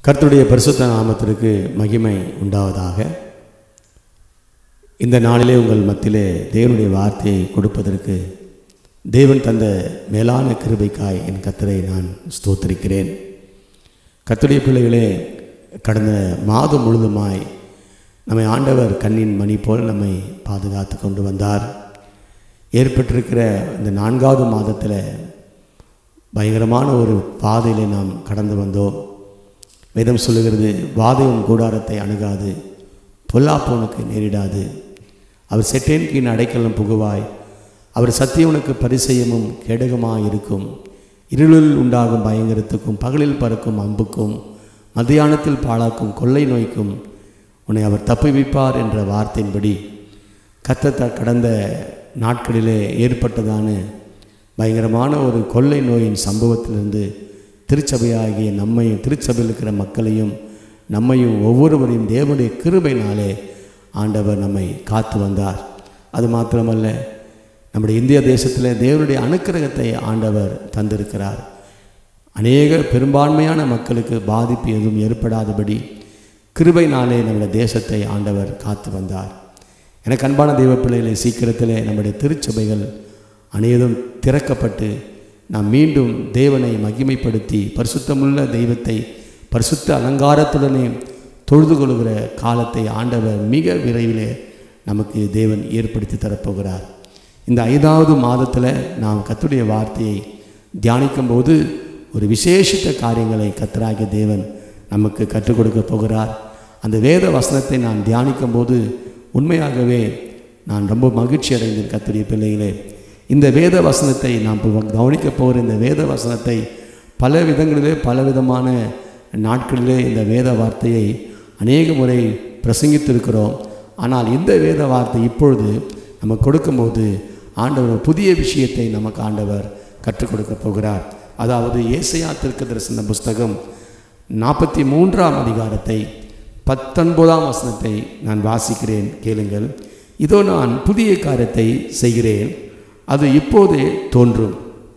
கர்த்தருடைய பரிசுத்த நாமத்திற்கு மகிமை உண்டாவதாக இந்த நாளிலே உங்கள் மத்தியிலே தேவனுடைய வார்த்தையை கொடுப்பதற்கு தேவன் தந்த மேலான கிருபைக்காய் என் கத்தரை நான் ஸ்தோத்தரிக்கிறேன் கர்த்தருடைய பிள்ளைகளே கடந்த மாதம் முழுதுமாய் நம்மை ஆண்டவர் கண்ணின் மணி போல் நம்மை பாதுகாத்து கொண்டு வந்தார் ஏற்பட்டிருக்கிற இந்த நான்காவது மாதத்தில் பயங்கரமான ஒரு பாதையிலே நாம் கடந்து வந்தோம் வேதம் சொல்லுகிறது வாதையும் கூடாரத்தை அணுகாது பொல்லாப்பவனுக்கு நேரிடாது அவர் செட்டேன் கீழ் அடைக்கலம் புகுவாய் அவர் சத்தியவனுக்கு பரிசெயமும் கேடகமாய் இருக்கும் இருளில் உண்டாகும் பயங்கரத்துக்கும் பகலில் பறக்கும் அம்புக்கும் மத்தியானத்தில் பாழாக்கும் கொள்ளை நோய்க்கும் உன்னை அவர் தப்புவிப்பார் என்ற வார்த்தையின்படி கத்தத்த கடந்த நாட்களிலே ஏற்பட்டதான பயங்கரமான ஒரு கொள்ளை நோயின் சம்பவத்திலிருந்து திருச்சபையாகிய நம்மையும் திருச்சபையில் இருக்கிற மக்களையும் நம்மையும் ஒவ்வொருவரையும் தேவனுடைய கிருபையினாலே ஆண்டவர் நம்மை காத்து வந்தார் அது மாத்திரமல்ல நம்முடைய இந்திய தேசத்தில் தேவனுடைய அனுக்கிரகத்தை ஆண்டவர் தந்திருக்கிறார் அநேக பெரும்பான்மையான மக்களுக்கு பாதிப்பு எதுவும் ஏற்படாதபடி கிருபைனாலே நம்முடைய தேசத்தை ஆண்டவர் காத்து வந்தார் எனக்கு அன்பான தெய்வ பிள்ளைகளை சீக்கிரத்திலே நம்முடைய திருச்சபைகள் அநேகம் திறக்கப்பட்டு நாம் மீண்டும் தேவனை மகிமைப்படுத்தி பரிசுத்தமுள்ள தெய்வத்தை பரிசுத்த அலங்காரத்துடனே தொழுது கொள்கிற காலத்தை ஆண்டவர் மிக விரைவிலே நமக்கு தேவன் ஏற்படுத்தி தரப்போகிறார் இந்த ஐந்தாவது மாதத்தில் நாம் கத்துடைய வார்த்தையை தியானிக்கும் போது ஒரு விசேஷித்த காரியங்களை கத்தராகிய தேவன் நமக்கு கற்றுக் கொடுக்க போகிறார் அந்த வேத வசனத்தை நான் தியானிக்கும் போது உண்மையாகவே நான் ரொம்ப மகிழ்ச்சி அடைந்தேன் கத்துடைய பிள்ளைகளே இந்த வேத வசனத்தை நாம் கவனிக்க போகிற இந்த வேத வசனத்தை பல விதங்களிலே பல விதமான நாட்களிலே இந்த வேத வார்த்தையை அநேக முறை பிரசங்கித்திருக்கிறோம் ஆனால் இந்த வேத வார்த்தை இப்பொழுது நம்ம கொடுக்கும்போது ஆண்டவர் புதிய விஷயத்தை நமக்கு ஆண்டவர் கற்றுக் கொடுக்க போகிறார் அதாவது ஏசையா திருக்கு தரிசன புஸ்தகம் நாற்பத்தி மூன்றாம் அதிகாரத்தை பத்தொன்பதாம் வசனத்தை நான் வாசிக்கிறேன் கேளுங்கள் இதோ நான் புதிய காரியத்தை செய்கிறேன் அது இப்போதே தோன்றும்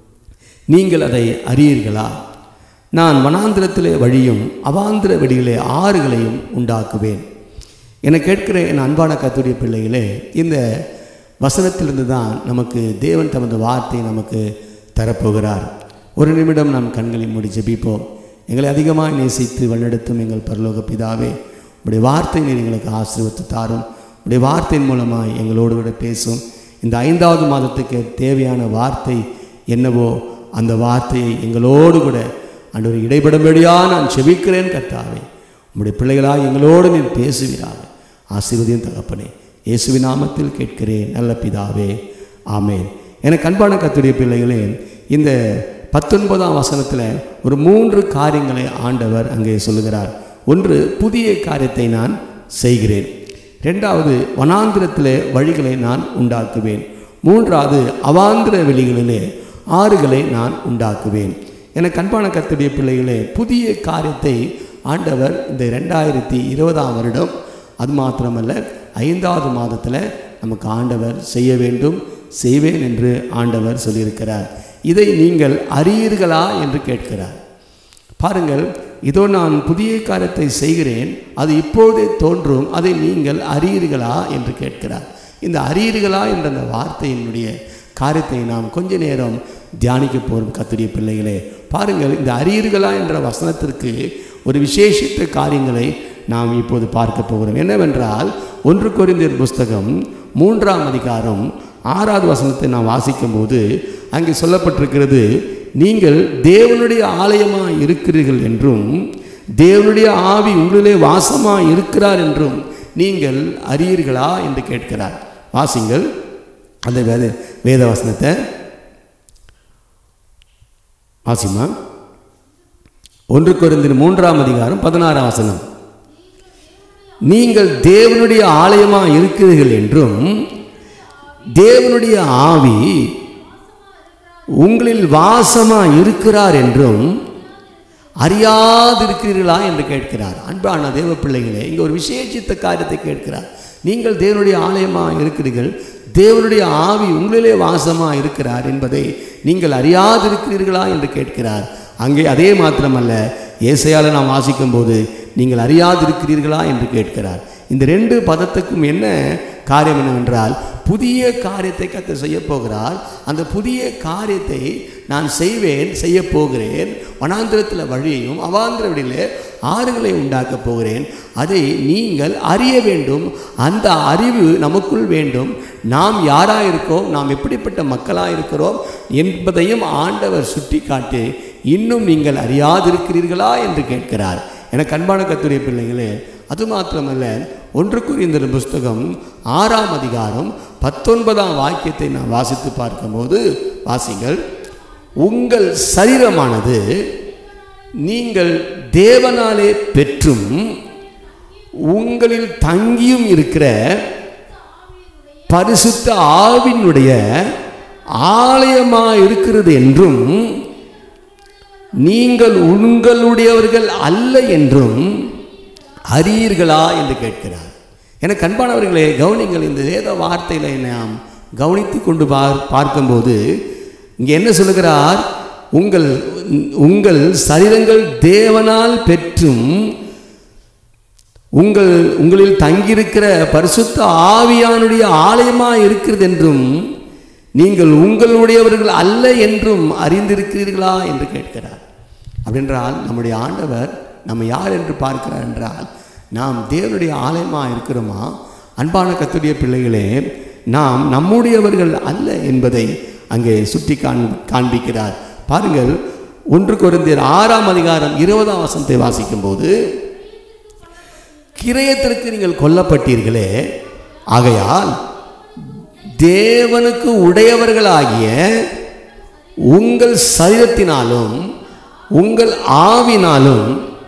நீங்கள் அதை அறியீர்களா நான் வனாந்திரத்திலே வழியும் அவாந்திர வெளியிலே ஆறுகளையும் உண்டாக்குவேன் என கேட்கிற என் அன்பான கத்துடைய பிள்ளைகளே இந்த வசனத்திலிருந்து தான் நமக்கு தேவன் தமது வார்த்தை நமக்கு தரப்போகிறார் ஒரு நிமிடம் நாம் கண்களை மூடி ஜெபிப்போம் எங்களை அதிகமாக நேசித்து வழிநடத்தும் எங்கள் பரலோக பிதாவே உடைய வார்த்தை நீர் எங்களுக்கு ஆசீர்வத்து தாரும் உடைய வார்த்தையின் மூலமாக எங்களோடு கூட பேசும் இந்த ஐந்தாவது மாதத்துக்கு தேவையான வார்த்தை என்னவோ அந்த வார்த்தையை எங்களோடு கூட அன்று இடைபடும்படியாக நான் செபிக்கிறேன் கர்த்தாவே உங்களுடைய பிள்ளைகளாக எங்களோடு நீர் பேசுவீராக ஆசீர்வதியும் தகப்பனே இயேசுவின் நாமத்தில் கேட்கிறேன் நல்ல பிதாவே ஆமேன் எனக்கு அன்பான கத்துடைய பிள்ளைகளே இந்த பத்தொன்பதாம் வசனத்தில் ஒரு மூன்று காரியங்களை ஆண்டவர் அங்கே சொல்லுகிறார் ஒன்று புதிய காரியத்தை நான் செய்கிறேன் ரெண்டாவது வனாந்திரத்திலே வழிகளை நான் உண்டாக்குவேன் மூன்றாவது அவாந்திர வெளிகளிலே ஆறுகளை நான் உண்டாக்குவேன் எனக்கு அன்பான கத்துடைய பிள்ளைகளே புதிய காரியத்தை ஆண்டவர் இந்த ரெண்டாயிரத்தி இருபதாம் வருடம் அது மாத்திரமல்ல ஐந்தாவது மாதத்தில் நமக்கு ஆண்டவர் செய்ய வேண்டும் செய்வேன் என்று ஆண்டவர் சொல்லியிருக்கிறார் இதை நீங்கள் அறியீர்களா என்று கேட்கிறார் பாருங்கள் இதோ நான் புதிய காரியத்தை செய்கிறேன் அது இப்போதே தோன்றும் அதை நீங்கள் அறியீர்களா என்று கேட்கிறார் இந்த அறியீர்களா என்ற அந்த வார்த்தையினுடைய காரியத்தை நாம் கொஞ்ச நேரம் தியானிக்க போகிறோம் கத்துடைய பிள்ளைகளே பாருங்கள் இந்த அறியீர்களா என்ற வசனத்திற்கு ஒரு விசேஷித்த காரியங்களை நாம் இப்போது பார்க்க போகிறோம் என்னவென்றால் ஒன்று கொரிந்தியர் புஸ்தகம் மூன்றாம் அதிகாரம் ஆறாவது வசனத்தை நாம் வாசிக்கும் போது அங்கே சொல்லப்பட்டிருக்கிறது நீங்கள் தேவனுடைய ஆலயமாக இருக்கிறீர்கள் என்றும் தேவனுடைய ஆவி உங்களிலே வாசமாக இருக்கிறார் என்றும் நீங்கள் அறியீர்களா என்று கேட்கிறார் வாசிங்கள் அந்த வேத வேத வசனத்தை வாசிமா ஒன்று குறைந்த மூன்றாம் அதிகாரம் பதினாறாம் வசனம் நீங்கள் தேவனுடைய ஆலயமாக இருக்கிறீர்கள் என்றும் தேவனுடைய ஆவி உங்களில் வாசமா இருக்கிறார் என்றும் அறியாதிருக்கிறீர்களா என்று கேட்கிறார் அன்பான தேவ பிள்ளைகளே இங்கே ஒரு விசேஷித்த காரியத்தை கேட்கிறார் நீங்கள் தேவனுடைய ஆலயமாக இருக்கிறீர்கள் தேவனுடைய ஆவி உங்களிலே வாசமாக இருக்கிறார் என்பதை நீங்கள் அறியாதிருக்கிறீர்களா என்று கேட்கிறார் அங்கே அதே மாத்திரமல்ல ஏசையால நாம் வாசிக்கும் போது நீங்கள் அறியாதிருக்கிறீர்களா என்று கேட்கிறார் இந்த ரெண்டு பதத்துக்கும் என்ன காரியம் என்னவென்றால் புதிய காரியத்தை கத்த செய்ய போகிறார் அந்த புதிய காரியத்தை நான் செய்வேன் செய்ய போகிறேன் வனாந்திரத்தில் வழியையும் அவாந்திர வழியிலே ஆறுகளை உண்டாக்கப் போகிறேன் அதை நீங்கள் அறிய வேண்டும் அந்த அறிவு நமக்குள் வேண்டும் நாம் யாராக இருக்கோம் நாம் எப்படிப்பட்ட மக்களாக இருக்கிறோம் என்பதையும் ஆண்டவர் சுட்டி காட்டி இன்னும் நீங்கள் அறியாதிருக்கிறீர்களா என்று கேட்கிறார் எனக்கு அன்பான கத்துடைய பிள்ளைகளே அது மாத்திரமல்ல ஒன்று குறிந்த புஸ்தகம் ஆறாம் அதிகாரம் பத்தொன்பதாம் வாக்கியத்தை நான் வாசித்து பார்க்கும்போது வாசிங்கள் உங்கள் சரீரமானது நீங்கள் தேவனாலே பெற்றும் உங்களில் தங்கியும் இருக்கிற பரிசுத்த ஆவினுடைய ஆலயமாக இருக்கிறது என்றும் நீங்கள் உங்களுடையவர்கள் அல்ல என்றும் அறியீர்களா என்று கேட்கிறார் எனக்கு அன்பானவர்களே கவனிங்கள் இந்த வேத வார்த்தைகளை நாம் கவனித்து கொண்டு பார் பார்க்கும்போது இங்கே என்ன சொல்லுகிறார் உங்கள் உங்கள் சரீரங்கள் தேவனால் பெற்றும் உங்கள் உங்களில் தங்கியிருக்கிற பரிசுத்த ஆவியானுடைய ஆலயமாக இருக்கிறது என்றும் நீங்கள் உங்களுடையவர்கள் அல்ல என்றும் அறிந்திருக்கிறீர்களா என்று கேட்கிறார் அப்படின்றால் நம்முடைய ஆண்டவர் நம்ம யார் என்று பார்க்கிறார் என்றால் நாம் தேவனுடைய ஆலயமாக இருக்கிறோமா அன்பான கத்துடைய பிள்ளைகளே நாம் நம்முடையவர்கள் அல்ல என்பதை அங்கே சுட்டி காண் காண்பிக்கிறார் பாருங்கள் ஒன்று குறைந்தர் ஆறாம் அதிகாரம் இருபதாம் வசனத்தை வாசிக்கும்போது கிரயத்திற்கு நீங்கள் கொல்லப்பட்டீர்களே ஆகையால் தேவனுக்கு உடையவர்களாகிய உங்கள் சரீரத்தினாலும் உங்கள் ஆவினாலும்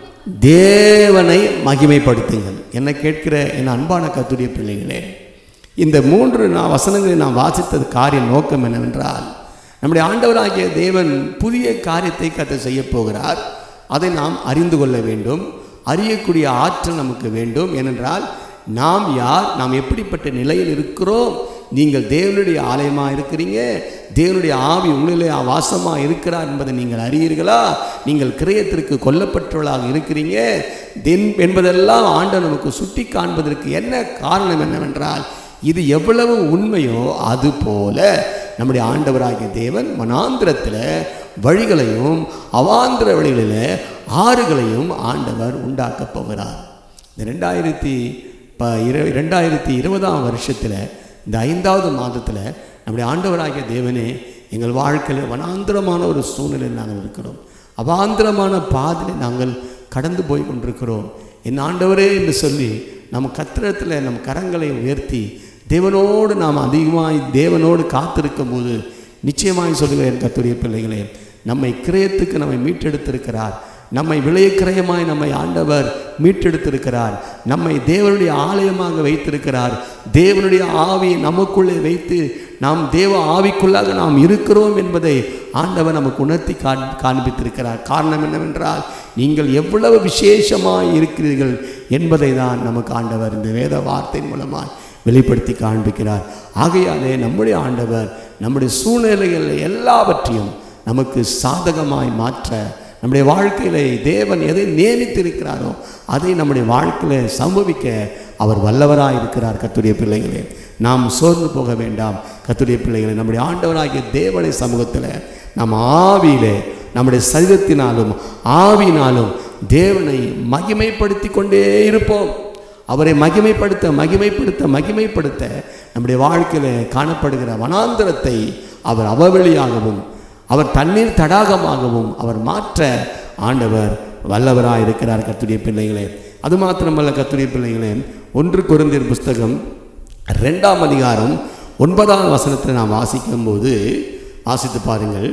தேவனை மகிமைப்படுத்துங்கள் என்ன கேட்கிற என் அன்பான கத்துடைய பிள்ளைகளே இந்த மூன்று நான் வசனங்களை நான் வாசித்தது காரிய நோக்கம் என்னவென்றால் நம்முடைய ஆண்டவராகிய தேவன் புதிய காரியத்தை கத்த செய்ய போகிறார் அதை நாம் அறிந்து கொள்ள வேண்டும் அறியக்கூடிய ஆற்றல் நமக்கு வேண்டும் ஏனென்றால் நாம் யார் நாம் எப்படிப்பட்ட நிலையில் இருக்கிறோம் நீங்கள் தேவனுடைய ஆலயமாக இருக்கிறீங்க தேவனுடைய ஆவி உங்களிலே வாசமாக இருக்கிறார் என்பதை நீங்கள் அறியீர்களா நீங்கள் கிரயத்திற்கு கொல்லப்பட்டவர்களாக இருக்கிறீங்க தென் என்பதெல்லாம் ஆண்டவர் நமக்கு சுட்டி காண்பதற்கு என்ன காரணம் என்னவென்றால் இது எவ்வளவு உண்மையோ அது போல நம்முடைய ஆண்டவராகிய தேவன் மனாந்திரத்தில் வழிகளையும் அவாந்திர வழிகளில் ஆறுகளையும் ஆண்டவர் உண்டாக்கப் போகிறார் இந்த ரெண்டாயிரத்தி ப இர ரெண்டாயிரத்தி இருபதாம் வருஷத்தில் இந்த ஐந்தாவது மாதத்தில் நம்முடைய ஆண்டவராகிய தேவனே எங்கள் வாழ்க்கையில் வனாந்திரமான ஒரு சூழ்நிலையில் நாங்கள் இருக்கிறோம் அவாந்திரமான பாதையில் நாங்கள் கடந்து போய் கொண்டிருக்கிறோம் என் ஆண்டவரே என்று சொல்லி நம்ம கத்திரத்தில் நம் கரங்களை உயர்த்தி தேவனோடு நாம் அதிகமாய் தேவனோடு காத்திருக்கும் போது நிச்சயமாய் சொல்லுகிறேன் கத்துடைய பிள்ளைகளே நம்மை கிரயத்துக்கு நம்மை மீட்டெடுத்திருக்கிறார் நம்மை விளையக்கிரயமாய் நம்மை ஆண்டவர் மீட்டெடுத்திருக்கிறார் நம்மை தேவனுடைய ஆலயமாக வைத்திருக்கிறார் தேவனுடைய ஆவியை நமக்குள்ளே வைத்து நாம் தேவ ஆவிக்குள்ளாக நாம் இருக்கிறோம் என்பதை ஆண்டவர் நமக்கு உணர்த்தி காண் காண்பித்திருக்கிறார் காரணம் என்னவென்றால் நீங்கள் எவ்வளவு விசேஷமாய் இருக்கிறீர்கள் என்பதை தான் நமக்கு ஆண்டவர் இந்த வேத வார்த்தை மூலமாய் வெளிப்படுத்தி காண்பிக்கிறார் ஆகையாலே நம்முடைய ஆண்டவர் நம்முடைய சூழ்நிலைகள் எல்லாவற்றையும் நமக்கு சாதகமாய் மாற்ற நம்முடைய வாழ்க்கையில் தேவன் எதை நியமித்திருக்கிறாரோ அதை நம்முடைய வாழ்க்கையில் சம்பவிக்க அவர் வல்லவராக இருக்கிறார் கத்துடைய பிள்ளைகளே நாம் சோர்ந்து போக வேண்டாம் கத்துடைய பிள்ளைகளை நம்முடைய ஆண்டவராகிய தேவனை சமூகத்தில் நாம் ஆவியிலே நம்முடைய சரீரத்தினாலும் ஆவியினாலும் தேவனை மகிமைப்படுத்தி கொண்டே இருப்போம் அவரை மகிமைப்படுத்த மகிமைப்படுத்த மகிமைப்படுத்த நம்முடைய வாழ்க்கையில் காணப்படுகிற வனாந்திரத்தை அவர் அவவெளியாகவும் அவர் தண்ணீர் தடாகமாகவும் அவர் மாற்ற ஆண்டவர் வல்லவராக இருக்கிறார் கத்துடைய பிள்ளைகளே அது மாத்திரமல்ல கத்துடைய பிள்ளைகளே ஒன்று குருந்தியர் புஸ்தகம் ரெண்டாம் அதிகாரம் ஒன்பதாம் வசனத்தை நாம் வாசிக்கும்போது வாசித்து பாருங்கள்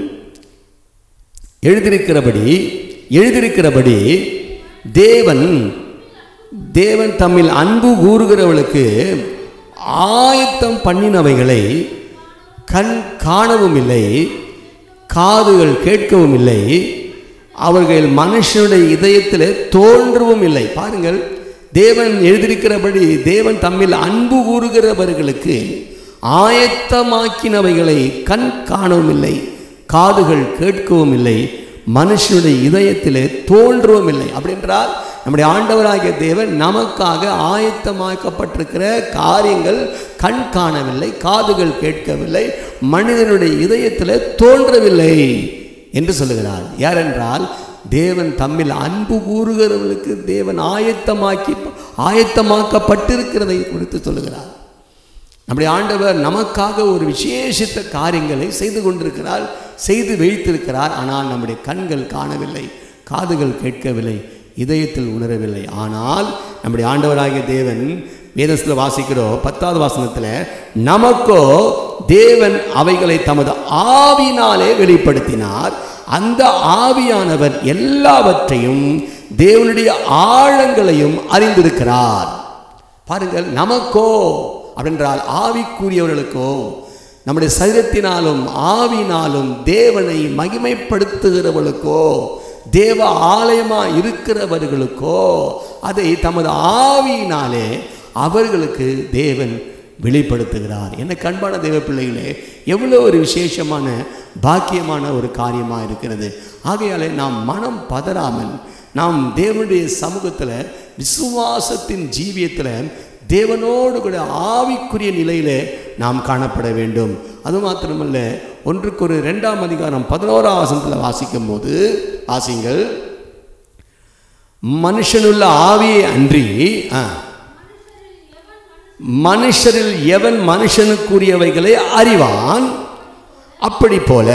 எழுதியிருக்கிறபடி எழுதியிருக்கிறபடி தேவன் தேவன் தம்மில் அன்பு கூறுகிறவளுக்கு ஆயத்தம் பண்ணினவைகளை கண் காணவும் இல்லை காதுகள் கேட்கவும் இல்லை அவர்கள் மனுஷனுடைய இதயத்தில் தோன்றவும் இல்லை பாருங்கள் தேவன் எழுதியிருக்கிறபடி தேவன் தம்மில் அன்பு கூறுகிறவர்களுக்கு ஆயத்தமாக்கினவைகளை கண் காணவும் இல்லை காதுகள் கேட்கவும் இல்லை மனுஷனுடைய இதயத்திலே தோன்றவும் இல்லை அப்படின்றால் நம்முடைய ஆண்டவராகிய தேவன் நமக்காக ஆயத்தமாக்கப்பட்டிருக்கிற காரியங்கள் கண் காணவில்லை காதுகள் கேட்கவில்லை மனிதனுடைய இதயத்தில் தோன்றவில்லை என்று சொல்லுகிறார் யாரென்றால் தேவன் தம்மில் அன்பு கூறுகிறவர்களுக்கு தேவன் ஆயத்தமாக்கி ஆயத்தமாக்கப்பட்டிருக்கிறதை குறித்து சொல்லுகிறார் நம்முடைய ஆண்டவர் நமக்காக ஒரு விசேஷித்த காரியங்களை செய்து கொண்டிருக்கிறார் செய்து வைத்திருக்கிறார் ஆனால் நம்முடைய கண்கள் காணவில்லை காதுகள் கேட்கவில்லை இதயத்தில் உணரவில்லை ஆனால் நம்முடைய ஆண்டவராகிய தேவன் வேதத்தில் வாசிக்கிறோம் பத்தாவது வாசனத்தில் நமக்கோ தேவன் அவைகளை தமது ஆவினாலே வெளிப்படுத்தினார் அந்த ஆவியானவர் எல்லாவற்றையும் தேவனுடைய ஆழங்களையும் அறிந்திருக்கிறார் பாருங்கள் நமக்கோ அப்படின்றால் ஆவிக்குரியவர்களுக்கோ நம்முடைய சரீரத்தினாலும் ஆவினாலும் தேவனை மகிமைப்படுத்துகிறவர்களுக்கோ தேவ ஆலயமா இருக்கிறவர்களுக்கோ அதை தமது ஆவியினாலே அவர்களுக்கு தேவன் வெளிப்படுத்துகிறார் என்ன கண்பான தேவ பிள்ளைகளே எவ்வளோ ஒரு விசேஷமான பாக்கியமான ஒரு காரியமாக இருக்கிறது ஆகையாலே நாம் மனம் பதறாமல் நாம் தேவனுடைய சமூகத்தில் விசுவாசத்தின் ஜீவியத்தில் தேவனோடு கூட ஆவிக்குரிய நிலையிலே நாம் காணப்பட வேண்டும் அது மாத்திரமல்ல ஒன்றுக்கு ஒரு ரெண்டாம் அதிகாரம் பதினோராம் வசனத்தில் வாசிக்கும் போது வாசிங்கள் மனுஷனுள்ள ஆவியை அன்றி ஆ, மனுஷரில் எவன் மனுஷனுக்குரியவைகளை அறிவான் அப்படி போல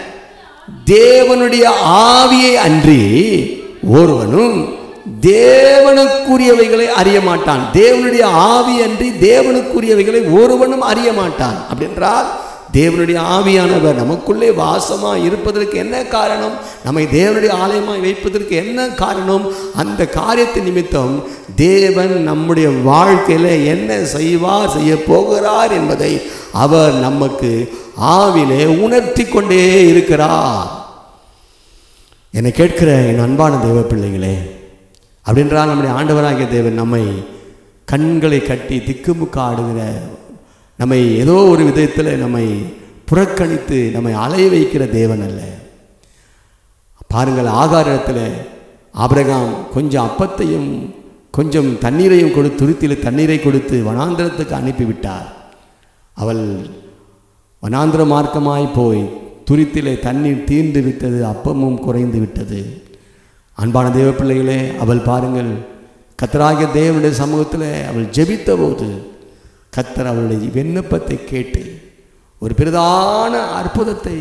தேவனுடைய ஆவியை அன்றி ஒருவனும் தேவனுக்குரியவைகளை அறிய மாட்டான் தேவனுடைய ஆவி அன்றி தேவனுக்குரியவைகளை ஒருவனும் அறிய மாட்டான் அப்படின்றால் தேவனுடைய ஆவியானவர் நமக்குள்ளே வாசமா இருப்பதற்கு என்ன காரணம் நம்மை தேவனுடைய ஆலயமாய் வைப்பதற்கு என்ன காரணம் அந்த காரியத்தின் நிமித்தம் தேவன் நம்முடைய வாழ்க்கையில் என்ன செய்வார் செய்ய போகிறார் என்பதை அவர் நமக்கு ஆவிலே உணர்த்தி கொண்டே இருக்கிறார் என்னை கேட்கிற என் அன்பான தெய்வ பிள்ளைகளே அப்படின்றால் நம்முடைய ஆண்டவராகிய தேவன் நம்மை கண்களை கட்டி திக்குமுக்க ஆடுகிற நம்மை ஏதோ ஒரு விதத்தில் நம்மை புறக்கணித்து நம்மை அலைய வைக்கிற தேவன் அல்ல பாருங்கள் ஆகாரத்தில் ஆபிரகாம் கொஞ்சம் அப்பத்தையும் கொஞ்சம் தண்ணீரையும் கொடுத்து துருத்தியில் தண்ணீரை கொடுத்து வனாந்திரத்துக்கு அனுப்பிவிட்டார் அவள் வனாந்திர மார்க்கமாய் போய் துரித்திலே தண்ணீர் தீர்ந்து விட்டது அப்பமும் குறைந்து விட்டது அன்பான தேவ பிள்ளைகளே அவள் பாருங்கள் கத்தராகிய தேவனுடைய சமூகத்தில் அவள் ஜெபித்த போது கத்தர் அவளுடைய விண்ணப்பத்தை கேட்டு ஒரு பிரதான அற்புதத்தை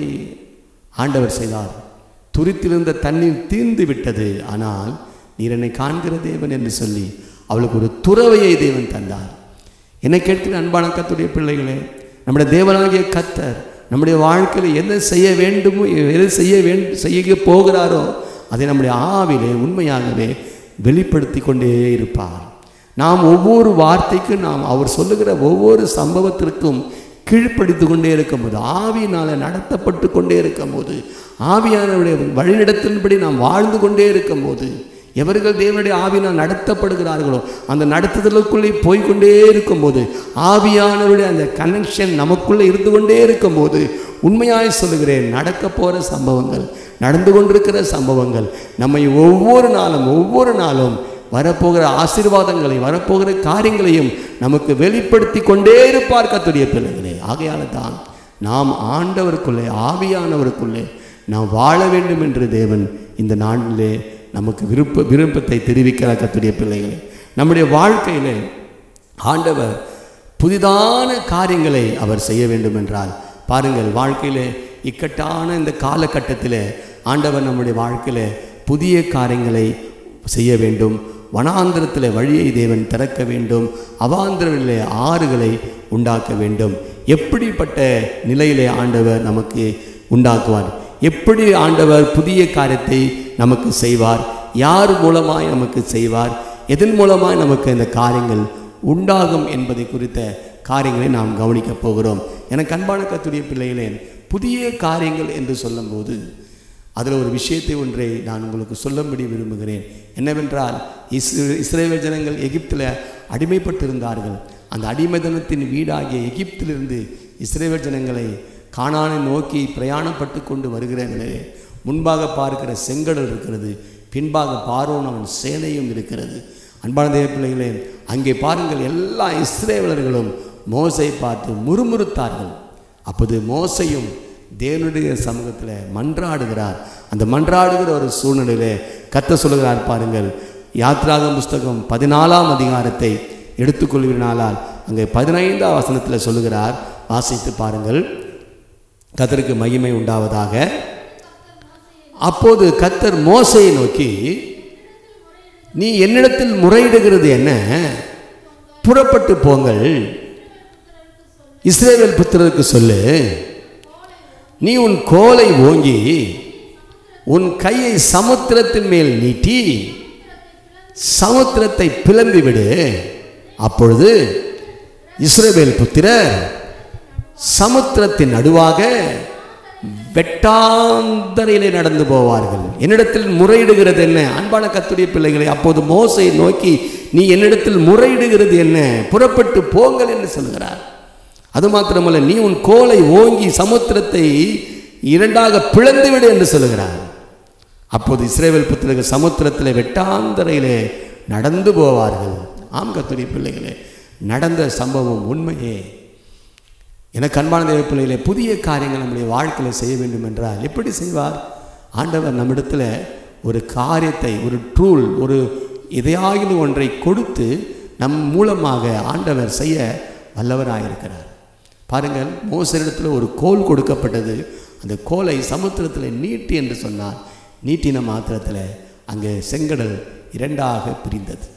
ஆண்டவர் செய்தார் துரித்திலிருந்த தண்ணீர் தீர்ந்து விட்டது ஆனால் நீர் என்னை காண்கிற தேவன் என்று சொல்லி அவளுக்கு ஒரு துறவையை தேவன் தந்தார் என்னை கேட்கிற அன்பான கத்துடைய பிள்ளைகளே நம்முடைய தேவனாகிய கத்தர் நம்முடைய வாழ்க்கையில் என்ன செய்ய வேண்டுமோ எது செய்ய வேண்டும் செய்ய போகிறாரோ அதை நம்முடைய ஆவிலே உண்மையாகவே வெளிப்படுத்தி கொண்டே இருப்பார் நாம் ஒவ்வொரு வார்த்தைக்கும் நாம் அவர் சொல்லுகிற ஒவ்வொரு சம்பவத்திற்கும் கீழ்ப்படுத்தி கொண்டே இருக்கும்போது ஆவியினால் நடத்தப்பட்டு கொண்டே இருக்கும்போது ஆவியானவருடைய வழிநடத்தின்படி நாம் வாழ்ந்து கொண்டே இருக்கும்போது எவர்கள் தேவனுடைய ஆவினால் நடத்தப்படுகிறார்களோ அந்த நடத்துதலுக்குள்ளே போய்க்கொண்டே இருக்கும்போது ஆவியானவருடைய அந்த கனெக்ஷன் நமக்குள்ளே இருந்து கொண்டே இருக்கும்போது உண்மையாய் சொல்லுகிறேன் நடக்க போகிற சம்பவங்கள் நடந்து கொண்டிருக்கிற சம்பவங்கள் நம்மை ஒவ்வொரு நாளும் ஒவ்வொரு நாளும் வரப்போகிற ஆசீர்வாதங்களை வரப்போகிற காரியங்களையும் நமக்கு வெளிப்படுத்தி கொண்டே இருப்பார் கத்துடைய பிள்ளைகளே ஆகையால தான் நாம் ஆண்டவருக்குள்ளே ஆவியானவருக்குள்ளே நாம் வாழ வேண்டும் என்று தேவன் இந்த நாளிலே நமக்கு விருப்ப விருப்பத்தை தெரிவிக்கிறார் கத்துடைய பிள்ளைகளே நம்முடைய வாழ்க்கையிலே ஆண்டவர் புதிதான காரியங்களை அவர் செய்ய வேண்டும் என்றால் பாருங்கள் வாழ்க்கையிலே இக்கட்டான இந்த காலகட்டத்தில் ஆண்டவர் நம்முடைய வாழ்க்கையில் புதிய காரியங்களை செய்ய வேண்டும் வனாந்திரத்தில் வழியை தேவன் திறக்க வேண்டும் அவாந்திரங்களிலே ஆறுகளை உண்டாக்க வேண்டும் எப்படிப்பட்ட நிலையிலே ஆண்டவர் நமக்கு உண்டாக்குவார் எப்படி ஆண்டவர் புதிய காரியத்தை நமக்கு செய்வார் யார் மூலமாய் நமக்கு செய்வார் எதன் மூலமாய் நமக்கு இந்த காரியங்கள் உண்டாகும் என்பதை குறித்த காரியங்களை நாம் கவனிக்கப் போகிறோம் எனக்கு அன்பான கத்துடைய பிள்ளைகளே புதிய காரியங்கள் என்று சொல்லும்போது அதில் ஒரு விஷயத்தை ஒன்றை நான் உங்களுக்கு சொல்லும்படி விரும்புகிறேன் என்னவென்றால் இஸ்ரே இஸ்ரேல் ஜனங்கள் எகிப்தில் அடிமைப்பட்டிருந்தார்கள் அந்த அடிமைதனத்தின் வீடாகிய எகிப்திலிருந்து இஸ்ரேல் ஜனங்களை கானானை நோக்கி பிரயாணப்பட்டு கொண்டு வருகிற நிலையிலே முன்பாக பார்க்கிற செங்கடல் இருக்கிறது பின்பாக பார்வோன் அவன் சேனையும் இருக்கிறது அன்பான தேவ பிள்ளைகளே அங்கே பாருங்கள் எல்லா இஸ்ரேலர்களும் மோசை பார்த்து முறுமுறுத்தார்கள் அப்போது மோசையும் தேவனுடைய சமூகத்தில் மன்றாடுகிறார் அந்த மன்றாடுகிற ஒரு சூழ்நிலையிலே கத்த சொல்லுகிறார் பாருங்கள் யாத்ராக புஸ்தகம் பதினாலாம் அதிகாரத்தை எடுத்துக்கொள்வதனாலால் அங்கே பதினைந்தாம் வசனத்தில் சொல்லுகிறார் வாசித்து பாருங்கள் கத்தருக்கு மகிமை உண்டாவதாக அப்போது கத்தர் மோசையை நோக்கி நீ என்னிடத்தில் முறையிடுகிறது என்ன புறப்பட்டு போங்கள் இஸ்ரேவேல் புத்திரருக்கு சொல்லு நீ உன் கோலை ஓங்கி உன் கையை சமுத்திரத்தின் மேல் நீட்டி சமுத்திரத்தை பிளம்பி விடு அப்பொழுது இஸ்ரவேல் புத்திரர் சமுத்திரத்தின் நடுவாக வெட்டாந்தரையிலே நடந்து போவார்கள் என்னிடத்தில் முறையிடுகிறது என்ன அன்பான கத்துடைய பிள்ளைகளை அப்போது மோசை நோக்கி நீ என்னிடத்தில் முறையிடுகிறது என்ன புறப்பட்டு போங்கள் என்று சொல்கிறார் அது மாத்திரமல்ல நீ உன் கோலை ஓங்கி சமுத்திரத்தை இரண்டாக பிளந்து விடு என்று சொல்லுகிறார் அப்போது இஸ்ரேவேல் புத்திரர்கள் சமுத்திரத்தில் வெட்டாந்தரையிலே நடந்து போவார்கள் ஆம் கத்துடைய பிள்ளைகளே நடந்த சம்பவம் உண்மையே எனக்கு அன்பான தேவ பிள்ளைகளே புதிய காரியங்கள் நம்முடைய வாழ்க்கையில் செய்ய வேண்டும் என்றால் எப்படி செய்வார் ஆண்டவர் நம்மிடத்தில் ஒரு காரியத்தை ஒரு ட்ரூல் ஒரு எதையாகிலும் ஒன்றை கொடுத்து நம் மூலமாக ஆண்டவர் செய்ய வல்லவராயிருக்கிறார் பாருங்கள் மோசரிடத்தில் ஒரு கோல் கொடுக்கப்பட்டது அந்த கோலை சமுத்திரத்தில் நீட்டி என்று சொன்னார் நீட்டின மாத்திரத்தில் அங்கே செங்கடல் இரண்டாக பிரிந்தது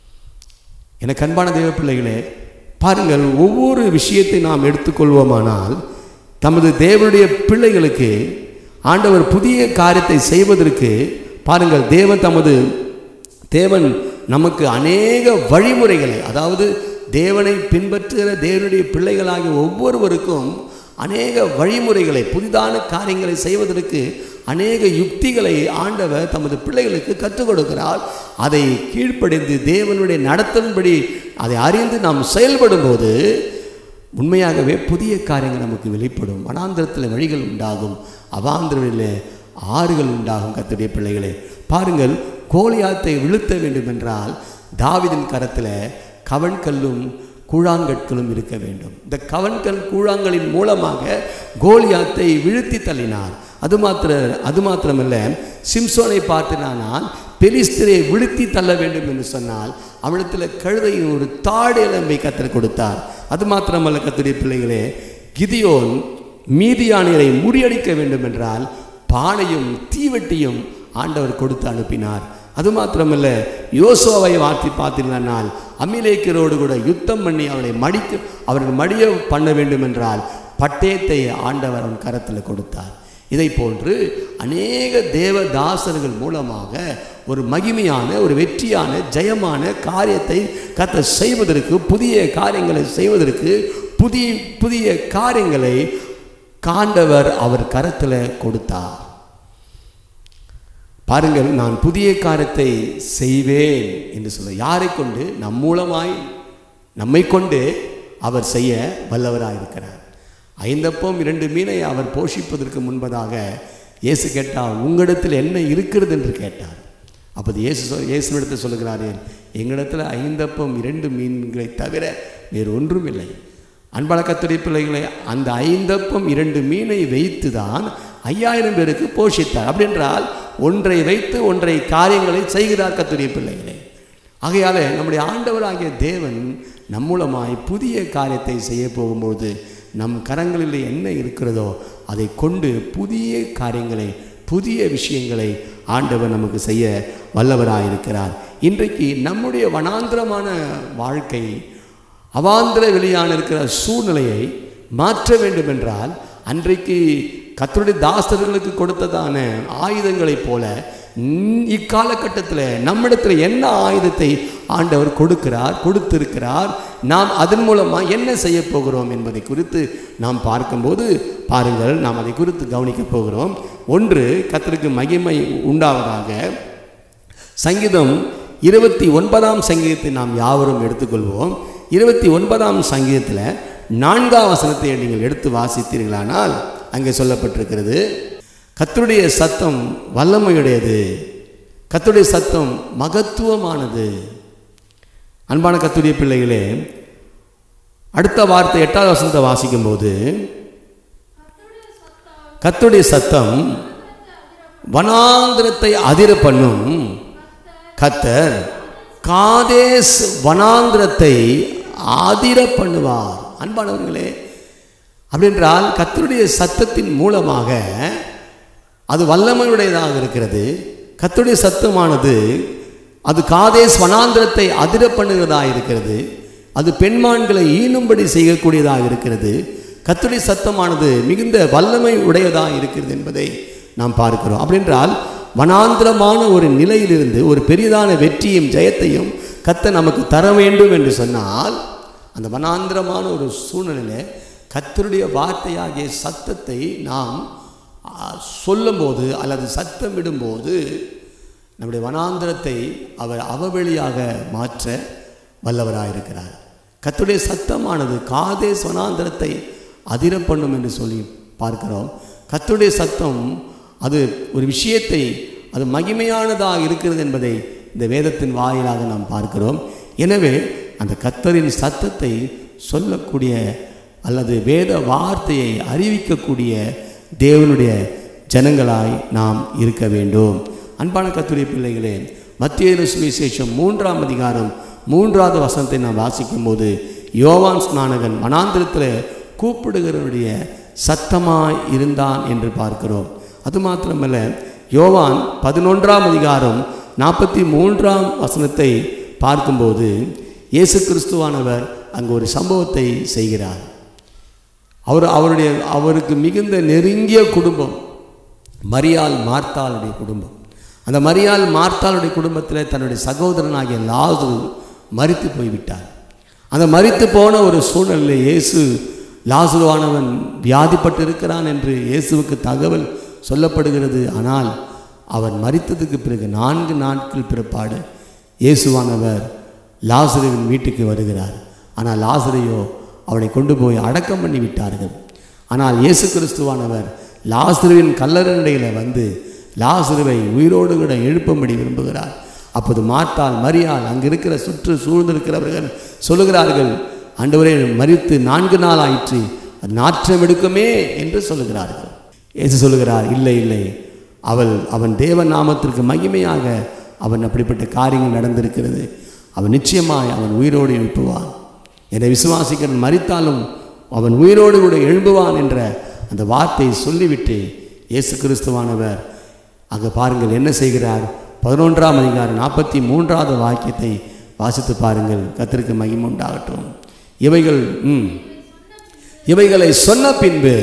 எனக்கு அன்பான தேவ பிள்ளைகளே பாருங்கள் ஒவ்வொரு விஷயத்தை நாம் எடுத்துக்கொள்வோமானால் தமது தேவனுடைய பிள்ளைகளுக்கு ஆண்டவர் புதிய காரியத்தை செய்வதற்கு பாருங்கள் தேவன் தமது தேவன் நமக்கு அநேக வழிமுறைகளை அதாவது தேவனை பின்பற்றுகிற தேவனுடைய பிள்ளைகளாகிய ஒவ்வொருவருக்கும் அநேக வழிமுறைகளை புதிதான காரியங்களை செய்வதற்கு அநேக யுக்திகளை ஆண்டவர் தமது பிள்ளைகளுக்கு கற்றுக் கொடுக்கிறார் அதை கீழ்ப்படிந்து தேவனுடைய நடத்தின்படி அதை அறிந்து நாம் செயல்படும்போது உண்மையாகவே புதிய காரியங்கள் நமக்கு வெளிப்படும் வனாந்திரத்தில் வழிகள் உண்டாகும் அவாந்திரத்தில் ஆறுகள் உண்டாகும் கத்துடைய பிள்ளைகளே பாருங்கள் கோலியாத்தை வீழ்த்த வேண்டும் என்றால் தாவிதின் கரத்தில் கவன்கல்லும் கூழாங்கற்களும் இருக்க வேண்டும் இந்த கவன்கல் கூழாங்கலின் மூலமாக கோலியாத்தை வீழ்த்தி தள்ளினார் அது மாத்திர அது மாத்திரமல்ல சிம்சோனை பார்த்தினானால் பெலிஸ்தரை விழுத்தி தள்ள வேண்டும் என்று சொன்னால் அவளிடத்தில் கழுதையின் ஒரு தாடு எலும்பை கத்தர் கொடுத்தார் அது மாத்திரமல்ல கத்துடைய பிள்ளைகளே கிதியோன் மீதியானியரை முறியடிக்க வேண்டும் என்றால் பானையும் தீவெட்டியும் ஆண்டவர் கொடுத்து அனுப்பினார் அது மாத்திரமல்ல யோசோவை வார்த்தை பார்த்தீர்களானால் அமிலேக்கரோடு கூட யுத்தம் பண்ணி அவனை மடிக்க அவர்கள் மடிய பண்ண வேண்டும் என்றால் பட்டயத்தை ஆண்டவர் அவன் கரத்தில் கொடுத்தார் இதை போன்று அநேக தேவதாசர்கள் மூலமாக ஒரு மகிமையான ஒரு வெற்றியான ஜெயமான காரியத்தை கத்த செய்வதற்கு புதிய காரியங்களை செய்வதற்கு புதிய புதிய காரியங்களை காண்டவர் அவர் கரத்தில் கொடுத்தார் பாருங்கள் நான் புதிய காரியத்தை செய்வேன் என்று சொல்ல யாரை கொண்டு நம் மூலமாய் நம்மை கொண்டு அவர் செய்ய வல்லவராயிருக்கிறார் ஐந்தப்பம் இரண்டு மீனை அவர் போஷிப்பதற்கு முன்பதாக இயேசு கேட்டார் உங்களிடத்தில் என்ன இருக்கிறது என்று கேட்டார் அப்போது இயேசு சொல் இயேசுவிடத்தில் சொல்லுகிறாரே எங்களிடத்தில் ஐந்தப்பம் இரண்டு மீன்களை தவிர வேறு ஒன்றும் இல்லை அன்பழக்கத்துடைய பிள்ளைகளை அந்த ஐந்தப்பம் இரண்டு மீனை வைத்து தான் ஐயாயிரம் பேருக்கு போஷித்தார் அப்படின்றால் ஒன்றை வைத்து ஒன்றை காரியங்களை செய்கிறார் கத்துடைய பிள்ளைகளே ஆகையால நம்முடைய ஆண்டவராகிய தேவன் நம் மூலமாய் புதிய காரியத்தை செய்ய போகும்போது நம் கரங்களில் என்ன இருக்கிறதோ அதை கொண்டு புதிய காரியங்களை புதிய விஷயங்களை ஆண்டவர் நமக்கு செய்ய வல்லவராயிருக்கிறார் இன்றைக்கு நம்முடைய வனாந்திரமான வாழ்க்கை அவாந்திர வெளியான இருக்கிற சூழ்நிலையை மாற்ற வேண்டும் என்றால் அன்றைக்கு கத்தருடைய தாசர்களுக்கு கொடுத்ததான ஆயுதங்களைப் போல இக்காலகட்டத்தில் நம்மிடத்தில் என்ன ஆயுதத்தை ஆண்டவர் கொடுக்கிறார் கொடுத்திருக்கிறார் நாம் அதன் மூலமாக என்ன செய்ய போகிறோம் என்பதை குறித்து நாம் பார்க்கும்போது பாருங்கள் நாம் அதை குறித்து கவனிக்க போகிறோம் ஒன்று கத்தருக்கு மகிமை உண்டாவதாக சங்கீதம் இருபத்தி ஒன்பதாம் சங்கீதத்தை நாம் யாவரும் எடுத்துக்கொள்வோம் இருபத்தி ஒன்பதாம் சங்கீதத்தில் நான்காம் வசனத்தை நீங்கள் எடுத்து வாசித்தீர்களானால் அங்கே சொல்லப்பட்டிருக்கிறது கர்த்தருடைய சத்தம் வல்லமையுடையது கர்த்தருடைய சத்தம் மகத்துவமானது அன்பான கர்த்தருடைய பிள்ளைகளே அடுத்த வார்த்தை எட்டாவது வசனத்தை வாசிக்கும்போது கர்த்தருடைய சத்தம் வனாந்திரத்தை அதிர பண்ணும் கத்தர் காதேஸ் வனாந்திரத்தை ஆதிர பண்ணுவார் அன்பானவர்களே அப்படின்றால் கத்தருடைய சத்தத்தின் மூலமாக அது வல்லமையுடையதாக இருக்கிறது கத்தருடைய சத்தமானது அது காதேஸ் வனாந்திரத்தை அதிர பண்ணுகிறதாக இருக்கிறது அது பெண்மான்களை ஈனும்படி செய்யக்கூடியதாக இருக்கிறது கத்தருடைய சத்தமானது மிகுந்த வல்லமை உடையதாக இருக்கிறது என்பதை நாம் பார்க்கிறோம் அப்படின்றால் வனாந்திரமான ஒரு நிலையிலிருந்து ஒரு பெரிதான வெற்றியும் ஜெயத்தையும் கத்த நமக்கு தர வேண்டும் என்று சொன்னால் அந்த வனாந்திரமான ஒரு சூழ்நிலையில் கத்தருடைய வார்த்தையாகிய சத்தத்தை நாம் ஆ, சொல்லும்போது அல்லது சத்தம் விடும்போது நம்முடைய வனாந்திரத்தை அவர் அவவெளியாக மாற்ற வல்லவராயிருக்கிறார் கத்துடைய சத்தமானது காதேஸ் வனாந்திரத்தை அதிர பண்ணும் என்று சொல்லி பார்க்கிறோம் கத்துடைய சத்தம் அது ஒரு விஷயத்தை அது மகிமையானதாக இருக்கிறது என்பதை இந்த வேதத்தின் வாயிலாக நாம் பார்க்கிறோம் எனவே அந்த கத்தரின் சத்தத்தை சொல்லக்கூடிய அல்லது வேத வார்த்தையை அறிவிக்கக்கூடிய தேவனுடைய ஜனங்களாய் நாம் இருக்க வேண்டும் அன்பான கத்துடைய பிள்ளைகளே மத்திய சுவிசேஷம் மூன்றாம் அதிகாரம் மூன்றாவது வசனத்தை நாம் வாசிக்கும்போது யோவான் ஸ்நானகன் வனாந்திரத்தில் கூப்பிடுகிறவருடைய சத்தமாய் இருந்தான் என்று பார்க்கிறோம் அது மாத்திரமல்ல யோவான் பதினொன்றாம் அதிகாரம் நாற்பத்தி மூன்றாம் வசனத்தை பார்க்கும்போது இயேசு கிறிஸ்துவானவர் அங்கு ஒரு சம்பவத்தை செய்கிறார் அவர் அவருடைய அவருக்கு மிகுந்த நெருங்கிய குடும்பம் மரியாள் மார்த்தாளுடைய குடும்பம் அந்த மரியாள் மார்த்தாளுடைய குடும்பத்தில் தன்னுடைய சகோதரனாகிய லாசரு மரித்து போய்விட்டார் அந்த மரித்து போன ஒரு சூழலில் இயேசு லாசுருவானவன் வியாதிப்பட்டு இருக்கிறான் என்று இயேசுவுக்கு தகவல் சொல்லப்படுகிறது ஆனால் அவன் மரித்ததுக்கு பிறகு நான்கு நாட்கள் பிற்பாடு இயேசுவானவர் லாசருவின் வீட்டுக்கு வருகிறார் ஆனால் லாசரையோ அவனை கொண்டு போய் அடக்கம் பண்ணி விட்டார்கள் ஆனால் இயேசு கிறிஸ்துவானவர் லாசருவின் கல்லறையில் வந்து லாசருவை உயிரோடு கூட எழுப்பும்படி விரும்புகிறார் அப்போது மார்த்தால் மரியாள் அங்கு இருக்கிற சுற்று சூழ்ந்திருக்கிறவர்கள் சொல்லுகிறார்கள் ஆண்டவரே மரித்து நான்கு நாள் ஆயிற்று அது நாற்றம் எடுக்குமே என்று சொல்லுகிறார்கள் இயேசு சொல்லுகிறார் இல்லை இல்லை அவள் அவன் தேவ நாமத்திற்கு மகிமையாக அவன் அப்படிப்பட்ட காரியங்கள் நடந்திருக்கிறது அவன் நிச்சயமாய் அவன் உயிரோடு எழுப்புவான் என்னை விசுவாசிக்கிறன் மறித்தாலும் அவன் உயிரோடு கூட எழும்புவான் என்ற அந்த வார்த்தையை சொல்லிவிட்டு இயேசு கிறிஸ்துவானவர் அங்கே பாருங்கள் என்ன செய்கிறார் பதினொன்றாம் அதிகாரம் நாற்பத்தி மூன்றாவது வாக்கியத்தை வாசித்து பாருங்கள் கத்திற்கு மகிமை உண்டாகட்டும் இவைகள் ம் இவைகளை சொன்ன பின்பு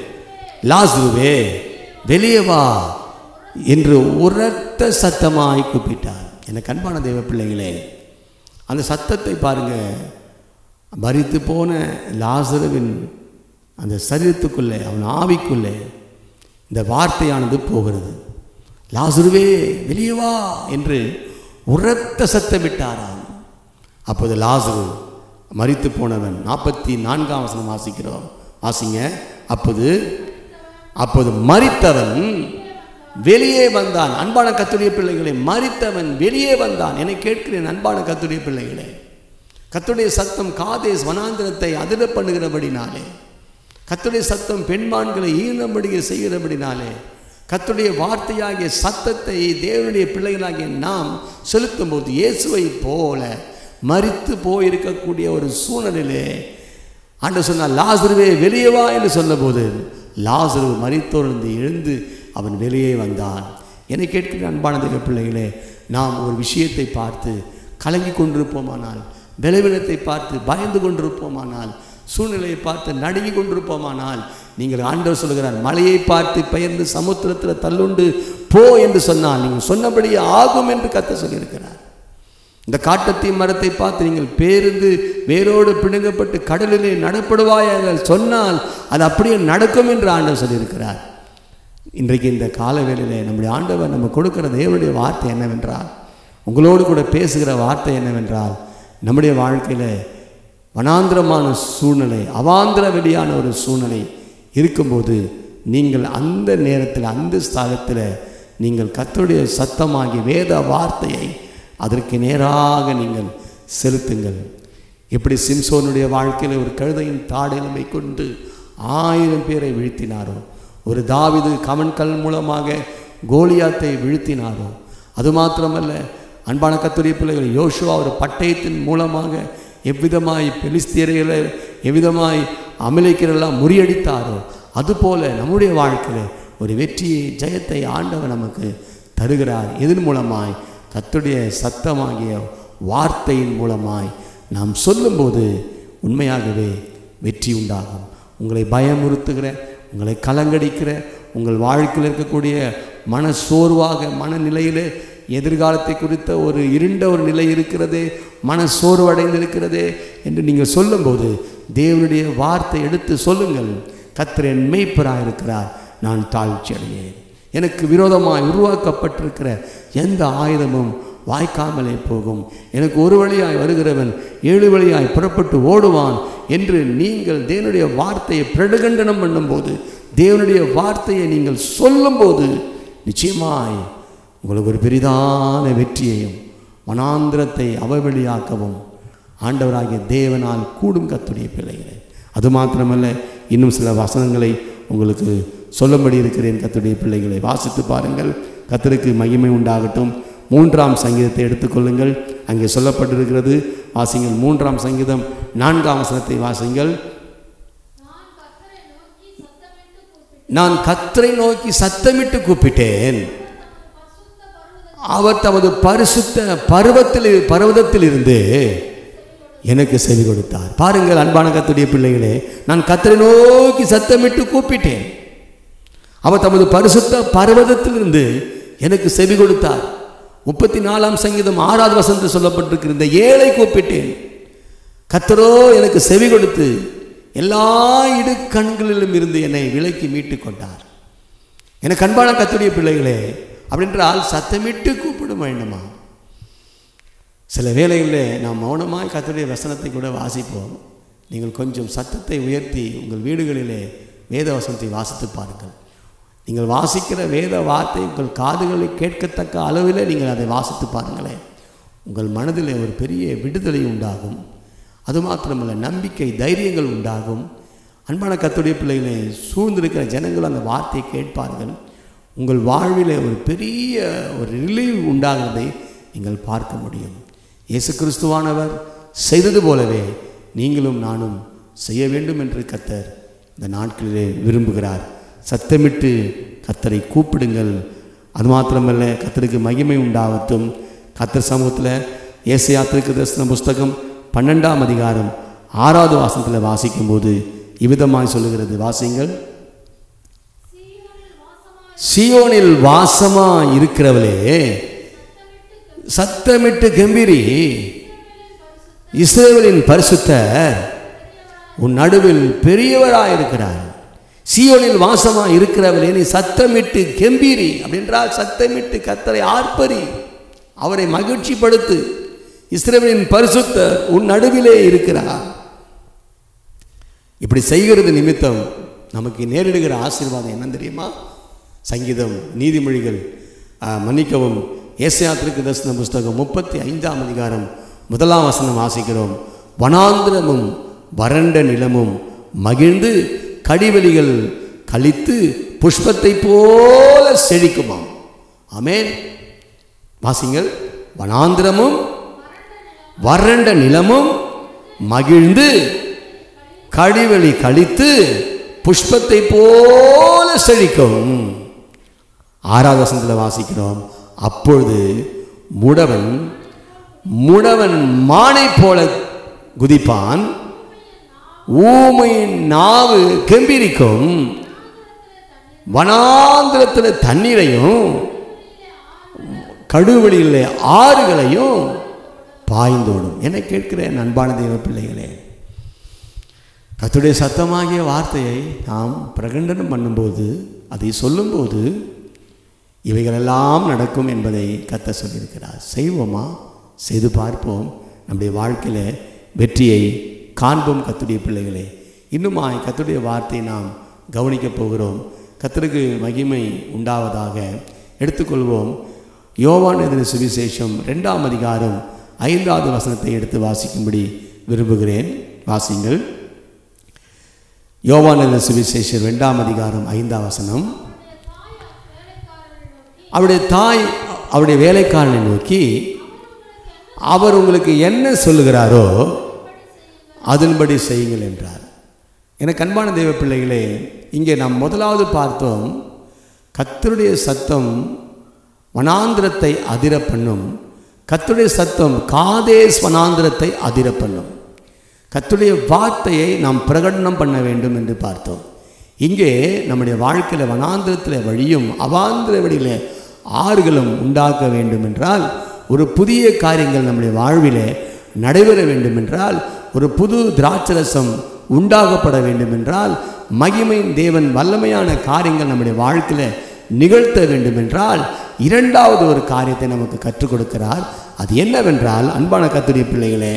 லாசுவே வெளியே வா என்று உரத்த சத்தமாய் கூப்பிட்டார் எனக்கு அன்பான தெய்வ பிள்ளைகளே அந்த சத்தத்தை பாருங்க மரித்து போன லாசருவின் அந்த சரீரத்துக்குள்ளே அவன் ஆவிக்குள்ளே இந்த வார்த்தையானது போகிறது லாசுருவே வெளியே வா என்று உரத்த சத்தமிட்டாராம் அப்போது லாசுரு மரித்து போனவன் நாற்பத்தி நான்காம் வசனம் வாசிக்கிறோம் வாசிங்க அப்போது அப்போது மரித்தவன் வெளியே வந்தான் அன்பான கத்துடைய பிள்ளைகளே மரித்தவன் வெளியே வந்தான் என்னை கேட்கிறேன் அன்பான கத்துடைய பிள்ளைகளே கத்துடைய சத்தம் காதேஸ் வனாந்திரத்தை அதிர பண்ணுகிறபடினாலே கத்துடைய சத்தம் பெண்மான்களை ஈனம்படிய செய்கிறபடினாலே கத்துடைய வார்த்தையாகிய சத்தத்தை தேவனுடைய பிள்ளைகளாகிய நாம் செலுத்தும் போது இயேசுவை போல மரித்து போயிருக்கக்கூடிய ஒரு சூழ்நிலையிலே ஆண்டு சொன்னால் லாசருவே வெளியே வா என்று சொன்னபோது லாசரு மரித்தோர்ந்து எழுந்து அவன் வெளியே வந்தான் என்னை கேட்கிற அன்பான தெய்வ பிள்ளைகளே நாம் ஒரு விஷயத்தை பார்த்து கலங்கி கொண்டிருப்போமானால் பலவீனத்தை பார்த்து பயந்து கொண்டிருப்போமானால் சூழ்நிலையை பார்த்து நடுங்கி கொண்டிருப்போமானால் நீங்கள் ஆண்டவர் சொல்கிறார் மலையை பார்த்து பெயர்ந்து சமுத்திரத்தில் தள்ளுண்டு போ என்று சொன்னால் நீங்கள் சொன்னபடியே ஆகும் என்று கத்த சொல்லியிருக்கிறார் இந்த காட்டத்தி மரத்தை பார்த்து நீங்கள் பேருந்து வேரோடு பிடுங்கப்பட்டு கடலிலே நடப்படுவாயாக சொன்னால் அது அப்படியே நடக்கும் என்று ஆண்டவர் சொல்லியிருக்கிறார் இன்றைக்கு இந்த கால வேளையிலே நம்முடைய ஆண்டவர் நம்ம கொடுக்கிற தேவனுடைய வார்த்தை என்னவென்றால் உங்களோடு கூட பேசுகிற வார்த்தை என்னவென்றால் நம்முடைய வாழ்க்கையில் வனாந்திரமான சூழ்நிலை அவாந்திர வெளியான ஒரு சூழ்நிலை இருக்கும்போது நீங்கள் அந்த நேரத்தில் அந்த ஸ்தானத்தில் நீங்கள் கர்த்தருடைய சத்தமாகி வேத வார்த்தையை அதற்கு நேராக நீங்கள் செலுத்துங்கள் எப்படி சிம்சோனுடைய வாழ்க்கையில் ஒரு கழுதையின் தாடெலும்பை கொண்டு ஆயிரம் பேரை வீழ்த்தினாரோ ஒரு தாவிது கமன்கல் மூலமாக கோலியாத்தை வீழ்த்தினாரோ அது மாத்திரமல்ல அன்பான கத்துடைய பிள்ளைகள் யோசுவா ஒரு பட்டயத்தின் மூலமாக எவ்விதமாய் பெலிஸ்தியர்களை எவ்விதமாய் அமலிக்கிறெல்லாம் முறியடித்தாரோ அதுபோல நம்முடைய வாழ்க்கையில் ஒரு வெற்றியை ஜெயத்தை ஆண்டவர் நமக்கு தருகிறார் இதன் மூலமாய் கத்துடைய சத்தமாகிய வார்த்தையின் மூலமாய் நாம் சொல்லும்போது உண்மையாகவே வெற்றி உண்டாகும் உங்களை பயமுறுத்துகிற உங்களை கலங்கடிக்கிற உங்கள் வாழ்க்கையில் இருக்கக்கூடிய மன சோர்வாக மனநிலையில் எதிர்காலத்தை குறித்த ஒரு இருண்ட ஒரு நிலை இருக்கிறதே மன சோர்வடைந்து இருக்கிறதே என்று நீங்கள் சொல்லும்போது தேவனுடைய வார்த்தை எடுத்து சொல்லுங்கள் கத்திர என் மெய்ப்பராக இருக்கிறார் நான் தாழ்ச்சி அடையேன் எனக்கு விரோதமாய் உருவாக்கப்பட்டிருக்கிற எந்த ஆயுதமும் வாய்க்காமலே போகும் எனக்கு ஒரு வழியாய் வருகிறவன் ஏழு வழியாய் புறப்பட்டு ஓடுவான் என்று நீங்கள் தேவனுடைய வார்த்தையை பிரடுகண்டனம் பண்ணும்போது தேவனுடைய வார்த்தையை நீங்கள் சொல்லும்போது நிச்சயமாய் உங்களுக்கு ஒரு பெரிதான வெற்றியையும் மனாந்திரத்தை அவவெளியாக்கவும் ஆண்டவராகிய தேவனால் கூடும் கத்துடைய பிள்ளைகளை அது மாத்திரமல்ல இன்னும் சில வசனங்களை உங்களுக்கு சொல்லும்படி இருக்கிறேன் கத்துடைய பிள்ளைகளை வாசித்து பாருங்கள் கத்தருக்கு மகிமை உண்டாகட்டும் மூன்றாம் சங்கீதத்தை எடுத்துக்கொள்ளுங்கள் அங்கே சொல்லப்பட்டிருக்கிறது வாசிங்கள் மூன்றாம் சங்கீதம் நான்காம் வசனத்தை வாசிங்கள் நான் கர்த்தரை நோக்கி சத்தமிட்டு கூப்பிட்டேன் நான் கத்தரை நோக்கி சத்தமிட்டு கூப்பிட்டேன் அவர் தமது பரிசுத்த பருவத்தில் பர்வதத்தில் இருந்து எனக்கு செவி கொடுத்தார் பாருங்கள் அன்பான கத்துடைய பிள்ளைகளே நான் கத்தரை நோக்கி சத்தமிட்டு கூப்பிட்டேன் அவர் தமது பரிசுத்த பர்வதத்திலிருந்து எனக்கு செவி கொடுத்தார் முப்பத்தி நாலாம் சங்கீதம் ஆறாவது வசனத்தில் சொல்லப்பட்டிருக்கிற இந்த ஏழை கூப்பிட்டேன் கத்தரோ எனக்கு செவி கொடுத்து எல்லா இடு கண்களிலும் இருந்து என்னை விலக்கி மீட்டு கொண்டார் எனக்கு அன்பான கத்துடைய பிள்ளைகளே அப்படின்றால் சத்தமிட்டு கூப்பிட வேண்டுமா சில வேளைகளில் நாம் மௌனமாய் கத்துடைய வசனத்தை கூட வாசிப்போம் நீங்கள் கொஞ்சம் சத்தத்தை உயர்த்தி உங்கள் வீடுகளிலே வேத வசனத்தை வாசித்து பாருங்கள் நீங்கள் வாசிக்கிற வேத வார்த்தை உங்கள் காதுகளில் கேட்கத்தக்க அளவில் நீங்கள் அதை வாசித்து பாருங்களேன் உங்கள் மனதில் ஒரு பெரிய விடுதலை உண்டாகும் அது மாத்திரமல்ல நம்பிக்கை தைரியங்கள் உண்டாகும் அன்பான கத்துடைய பிள்ளைகளை சூழ்ந்திருக்கிற ஜனங்கள் அந்த வார்த்தையை கேட்பார்கள் உங்கள் வாழ்வில் ஒரு பெரிய ஒரு ரிலீவ் உண்டாகிறதை நீங்கள் பார்க்க முடியும் இயேசு கிறிஸ்துவானவர் செய்தது போலவே நீங்களும் நானும் செய்ய வேண்டும் என்று கத்தர் இந்த நாட்களிலே விரும்புகிறார் சத்தமிட்டு கத்தரை கூப்பிடுங்கள் அது மாத்திரமல்ல கத்தருக்கு மகிமை உண்டாகட்டும் கத்தர் சமூகத்தில் ஏசையா திருக்கு தரிசன புஸ்தகம் பன்னெண்டாம் அதிகாரம் ஆறாவது வாசனத்தில் வாசிக்கும்போது இவ்விதமாய் சொல்லுகிறது வாசிங்கள் சீயோனில் சியோனில் வாசமாய் வாசமா இருக்கிறவளே சத்தமிட்டு கம்பீரி இஸ்ரேலின் பரிசுத்தர் உன் நடுவில் பெரியவராயிருக்கிறார் சியோனில் வாசமா இருக்கிறவளே நீ சத்தமிட்டு கம்பீரி அப்படின்றால் சத்தமிட்டு கத்தரை ஆர்ப்பரி அவரை மகிழ்ச்சிப்படுத்து இஸ்ரேலின் பரிசுத்தர் உன் நடுவிலே இருக்கிறார் இப்படி செய்கிறது நிமித்தம் நமக்கு நேரிடுகிற ஆசீர்வாதம் என்ன தெரியுமா சங்கீதம் நீதிமொழிகள் ஆ, மன்னிக்கவும் ஏசையாத்திற்கு தரிசன புஸ்தகம் முப்பத்தி ஐந்தாம் அதிகாரம் முதலாம் வசனம் வாசிக்கிறோம் வனாந்திரமும் வறண்ட நிலமும் மகிழ்ந்து கடிவெளிகள் கழித்து புஷ்பத்தை போல செழிக்குமாம் ஆமென் வாசிங்கள் வனாந்திரமும் வறண்ட நிலமும் மகிழ்ந்து கடிவெளி கழித்து புஷ்பத்தை போல செழிக்கும் ஆறாவது வசனத்தில் வாசிக்கிறோம் அப்பொழுது முடவன் முடவன் மானை போல குதிப்பான் ஊமையின் நாவு கெம்பீரிக்கும் வனாந்திரத்தில் தண்ணீரையும் கடுவெளியில் ஆறுகளையும் பாய்ந்தோடும் என்ன கேட்கிறேன் அன்பான தெய்வ பிள்ளைகளே கர்த்தருடைய சத்தமாகிய வார்த்தையை நாம் பிரகடனம் பண்ணும்போது அதை சொல்லும்போது இவைகளெல்லாம் நடக்கும் என்பதை கத்த சொல்லியிருக்கிறார் செய்வோமா செய்து பார்ப்போம் நம்முடைய வாழ்க்கையில் வெற்றியை காண்போம் கத்துடைய பிள்ளைகளே இன்னுமாய் கத்துடைய வார்த்தையை நாம் கவனிக்கப் போகிறோம் கர்த்தருக்கு மகிமை உண்டாவதாக எடுத்துக்கொள்வோம் யோவான் எதிர சுவிசேஷம் ரெண்டாம் அதிகாரம் ஐந்தாவது வசனத்தை எடுத்து வாசிக்கும்படி விரும்புகிறேன் வாசிங்கள் யோவான் எதிர சுவிசேஷம் ரெண்டாம் அதிகாரம் ஐந்தாம் வசனம் அவருடைய தாய் அவருடைய வேலைக்காரனை நோக்கி அவர் உங்களுக்கு என்ன சொல்லுகிறாரோ அதன்படி செய்யுங்கள் என்றார் எனக்கு அன்பான தெய்வ பிள்ளைகளே இங்கே நாம் முதலாவது பார்த்தோம் கத்தருடைய சத்தம் வனாந்திரத்தை அதிர பண்ணும் கத்துடைய சத்தம் காதேஸ் வனாந்திரத்தை அதிர பண்ணும் கத்துடைய வார்த்தையை நாம் பிரகடனம் பண்ண வேண்டும் என்று பார்த்தோம் இங்கே நம்முடைய வாழ்க்கையில் வனாந்திரத்தில் வழியும் அவாந்திர வழியில் ஆறுகளும் உண்டாக்க வேண்டும் என்றால் ஒரு புதிய காரியங்கள் நம்முடைய வாழ்விலே நடைபெற வேண்டும் என்றால் ஒரு புது திராட்சரசம் உண்டாகப்பட வேண்டும் என்றால் மகிமையின் தேவன் வல்லமையான காரியங்கள் நம்முடைய வாழ்க்கையில் நிகழ்த்த வேண்டும் என்றால் இரண்டாவது ஒரு காரியத்தை நமக்கு கற்றுக் கொடுக்கிறார் அது என்னவென்றால் அன்பான கத்துடைய பிள்ளைகளே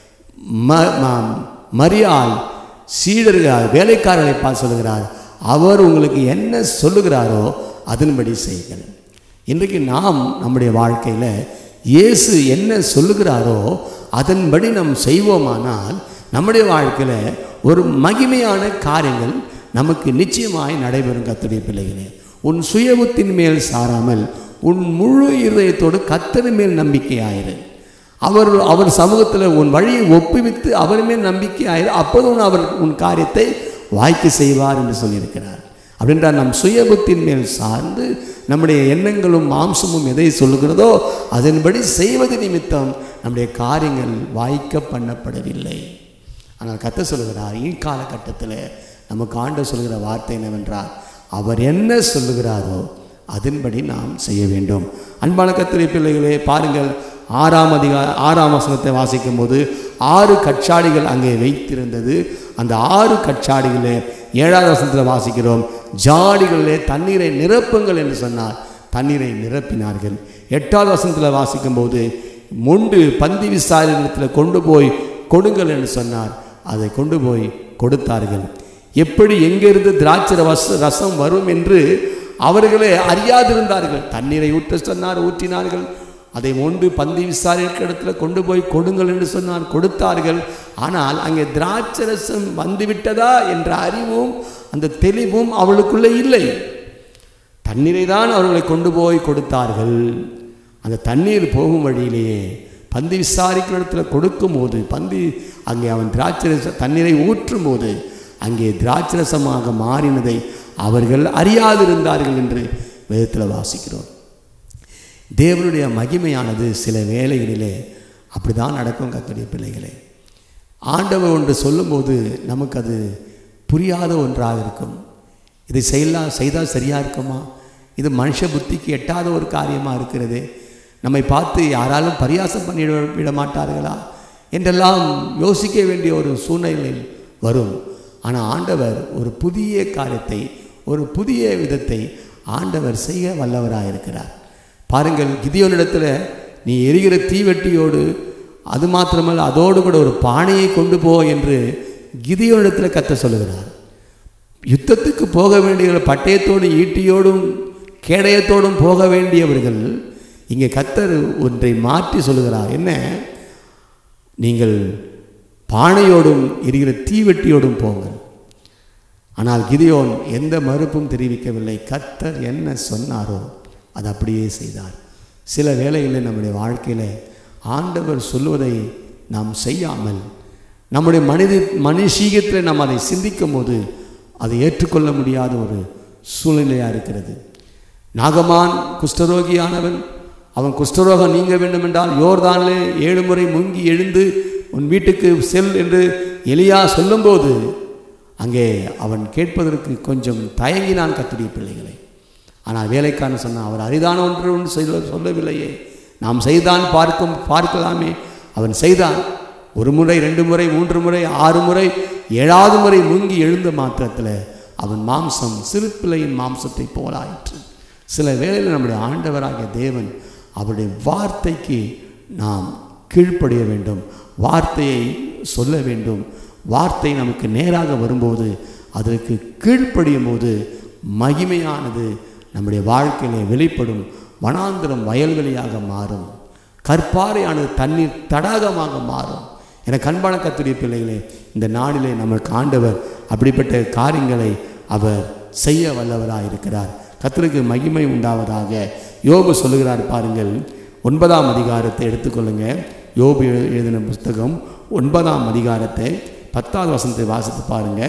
ம ம- மரியாள் சீடர்கள் வேலைக்காரர்களை பார்த்து சொல்லுகிறார் அவர் உங்களுக்கு என்ன சொல்லுகிறாரோ அதன்படி செய்யுங்கள் இன்றைக்கு நாம் நம்முடைய வாழ்க்கையில் இயேசு என்ன சொல்லுகிறாரோ அதன்படி நாம் செய்வோமானால் நம்முடைய வாழ்க்கையில் ஒரு மகிமையான காரியங்கள் நமக்கு நிச்சயமாய் நடைபெறும் கத்துடைய பிள்ளைகளே உன் சுயபுத்தின் மேல் சாராமல் உன் முழு இருதயத்தோடு கத்தர் மேல் நம்பிக்கையாயிரு அவர் அவர் சமூகத்தில் உன் வழியை ஒப்புவித்து அவர் மேல் நம்பிக்கை ஆயிரு அப்போது உன் அவர் உன் காரியத்தை வாய்க்கு செய்வார் என்று சொல்லியிருக்கிறார் அப்படின்றால் நம் சுயபுத்தின் மேல் சார்ந்து நம்முடைய எண்ணங்களும் மாம்சமும் எதை சொல்லுகிறதோ அதன்படி செய்வது நிமித்தம் நம்முடைய காரியங்கள் வாய்க்க பண்ணப்படவில்லை ஆனால் கத்த சொல்லுகிறார் இக்காலகட்டத்தில் நமக்கு ஆண்டு சொல்கிற வார்த்தை என்னவென்றால் அவர் என்ன சொல்லுகிறாரோ அதன்படி நாம் செய்ய வேண்டும் அன்பான கத்திரை பிள்ளைகளே பாருங்கள் ஆறாம் அதிகார ஆறாம் வசனத்தை வாசிக்கும் போது ஆறு கச்சாடிகள் அங்கே வைத்திருந்தது அந்த ஆறு கச்சாடிகளே ஏழாவது வசனத்தில் வாசிக்கிறோம் ஜாடிகளிலே தண்ணீரை நிரப்புங்கள் என்று சொன்னார் தண்ணீரை நிரப்பினார்கள் எட்டாவது வசனத்தில் வாசிக்கும்போது முண்டு பந்தி விசாரிடத்தில் கொண்டு போய் கொடுங்கள் என்று சொன்னார் அதை கொண்டு போய் கொடுத்தார்கள் எப்படி எங்கிருந்து திராட்சை ரச ரசம் வரும் என்று அவர்களே அறியாதிருந்தார்கள் தண்ணீரை ஊற்ற சொன்னார் ஊற்றினார்கள் அதை மொண்டு பந்தி விசாரிக்கிற இடத்துல கொண்டு போய் கொடுங்கள் என்று சொன்னார் கொடுத்தார்கள் ஆனால் அங்கே திராட்சை ரசம் வந்துவிட்டதா என்ற அறிவும் அந்த தெளிவும் அவளுக்குள்ளே இல்லை தண்ணீரை தான் அவர்களை கொண்டு போய் கொடுத்தார்கள் அந்த தண்ணீர் போகும் வழியிலேயே பந்தி விசாரிக்கிற இடத்துல கொடுக்கும்போது பந்தி அங்கே அவன் திராட்சை ரச தண்ணீரை ஊற்றும் போது அங்கே திராட்சரசமாக மாறினதை அவர்கள் அறியாதிருந்தார்கள் என்று வேதத்தில் வாசிக்கிறோம் தேவனுடைய மகிமையானது சில வேளைகளிலே அப்படிதான் நடக்கும் கத்துடைய பிள்ளைகளே ஆண்டவர் ஒன்று சொல்லும்போது நமக்கு அது புரியாத ஒன்றாக இருக்கும் இதை செய்யலாம் செய்தால் சரியாக இருக்குமா இது மனுஷ புத்திக்கு எட்டாத ஒரு காரியமாக இருக்கிறது நம்மை பார்த்து யாராலும் பரியாசம் பண்ணி விட மாட்டார்களா என்றெல்லாம் யோசிக்க வேண்டிய ஒரு சூழ்நிலையில் வரும் ஆனால் ஆண்டவர் ஒரு புதிய காரியத்தை ஒரு புதிய விதத்தை ஆண்டவர் செய்ய வல்லவராக இருக்கிறார் பாருங்கள் கிதியோனிடத்தில் நீ எரிகிற தீவெட்டியோடு அது மாத்திரமல்ல அதோடு கூட ஒரு பானையை கொண்டு போ என்று கிதியோனிடத்தில் கத்த சொல்லுகிறார் யுத்தத்துக்கு போக வேண்டிய பட்டயத்தோடும் ஈட்டியோடும் கேடயத்தோடும் போக வேண்டியவர்கள் இங்கே கத்தர் ஒன்றை மாற்றி சொல்லுகிறார் என்ன நீங்கள் பானையோடும் எரிகிற தீவெட்டியோடும் போங்கள் ஆனால் கிதியோன் எந்த மறுப்பும் தெரிவிக்கவில்லை கத்தர் என்ன சொன்னாரோ அது அப்படியே செய்தார் சில வேளைகளில் நம்முடைய வாழ்க்கையில் ஆண்டவர் சொல்லுவதை நாம் செய்யாமல் நம்முடைய மனித மனுஷீகத்தில் நாம் அதை சிந்திக்கும் போது அதை ஏற்றுக்கொள்ள முடியாத ஒரு சூழ்நிலையாக இருக்கிறது நாகமான் குஷ்டரோகியானவன் அவன் குஷ்டரோகம் நீங்க வேண்டும் என்றால் யோர்தானிலே ஏழு முறை முங்கி எழுந்து உன் வீட்டுக்கு செல் என்று எலியா சொல்லும்போது அங்கே அவன் கேட்பதற்கு கொஞ்சம் தயங்கினான் கத்துடைய பிள்ளைகளை ஆனால் வேலைக்காரன் சொன்னான் அவர் அரிதான ஒன்று ஒன்று சொல்ல சொல்லவில்லையே நாம் செய்தான் பார்க்கும் பார்க்கலாமே அவன் செய்தான் ஒரு முறை ரெண்டு முறை மூன்று முறை ஆறு முறை ஏழாவது முறை முங்கி எழுந்த மாத்திரத்தில் அவன் மாம்சம் சிறு பிள்ளையின் மாம்சத்தை போலாயிற்று சில வேளையில் நம்முடைய ஆண்டவராகிய தேவன் அவருடைய வார்த்தைக்கு நாம் கீழ்ப்படிய வேண்டும் வார்த்தையை சொல்ல வேண்டும் வார்த்தை நமக்கு நேராக வரும்போது அதற்கு கீழ்ப்படியும் போது மகிமையானது நம்முடைய வாழ்க்கையிலே வெளிப்படும் வனாந்திரம் வயல்வெளியாக மாறும் கற்பாறையானது தண்ணீர் தடாகமாக மாறும் என கண்பான கத்துடைய பிள்ளைகளே இந்த நாளிலே நமக்கு ஆண்டவர் அப்படிப்பட்ட காரியங்களை அவர் செய்ய வல்லவராக இருக்கிறார் கர்த்தருக்கு மகிமை உண்டாவதாக யோபு சொல்லுகிறார் பாருங்கள் ஒன்பதாம் அதிகாரத்தை எடுத்துக்கொள்ளுங்க யோபு எழு- எழுதின புஸ்தகம் ஒன்பதாம் அதிகாரத்தை பத்தாவது வசனத்தை வாசித்து பாருங்க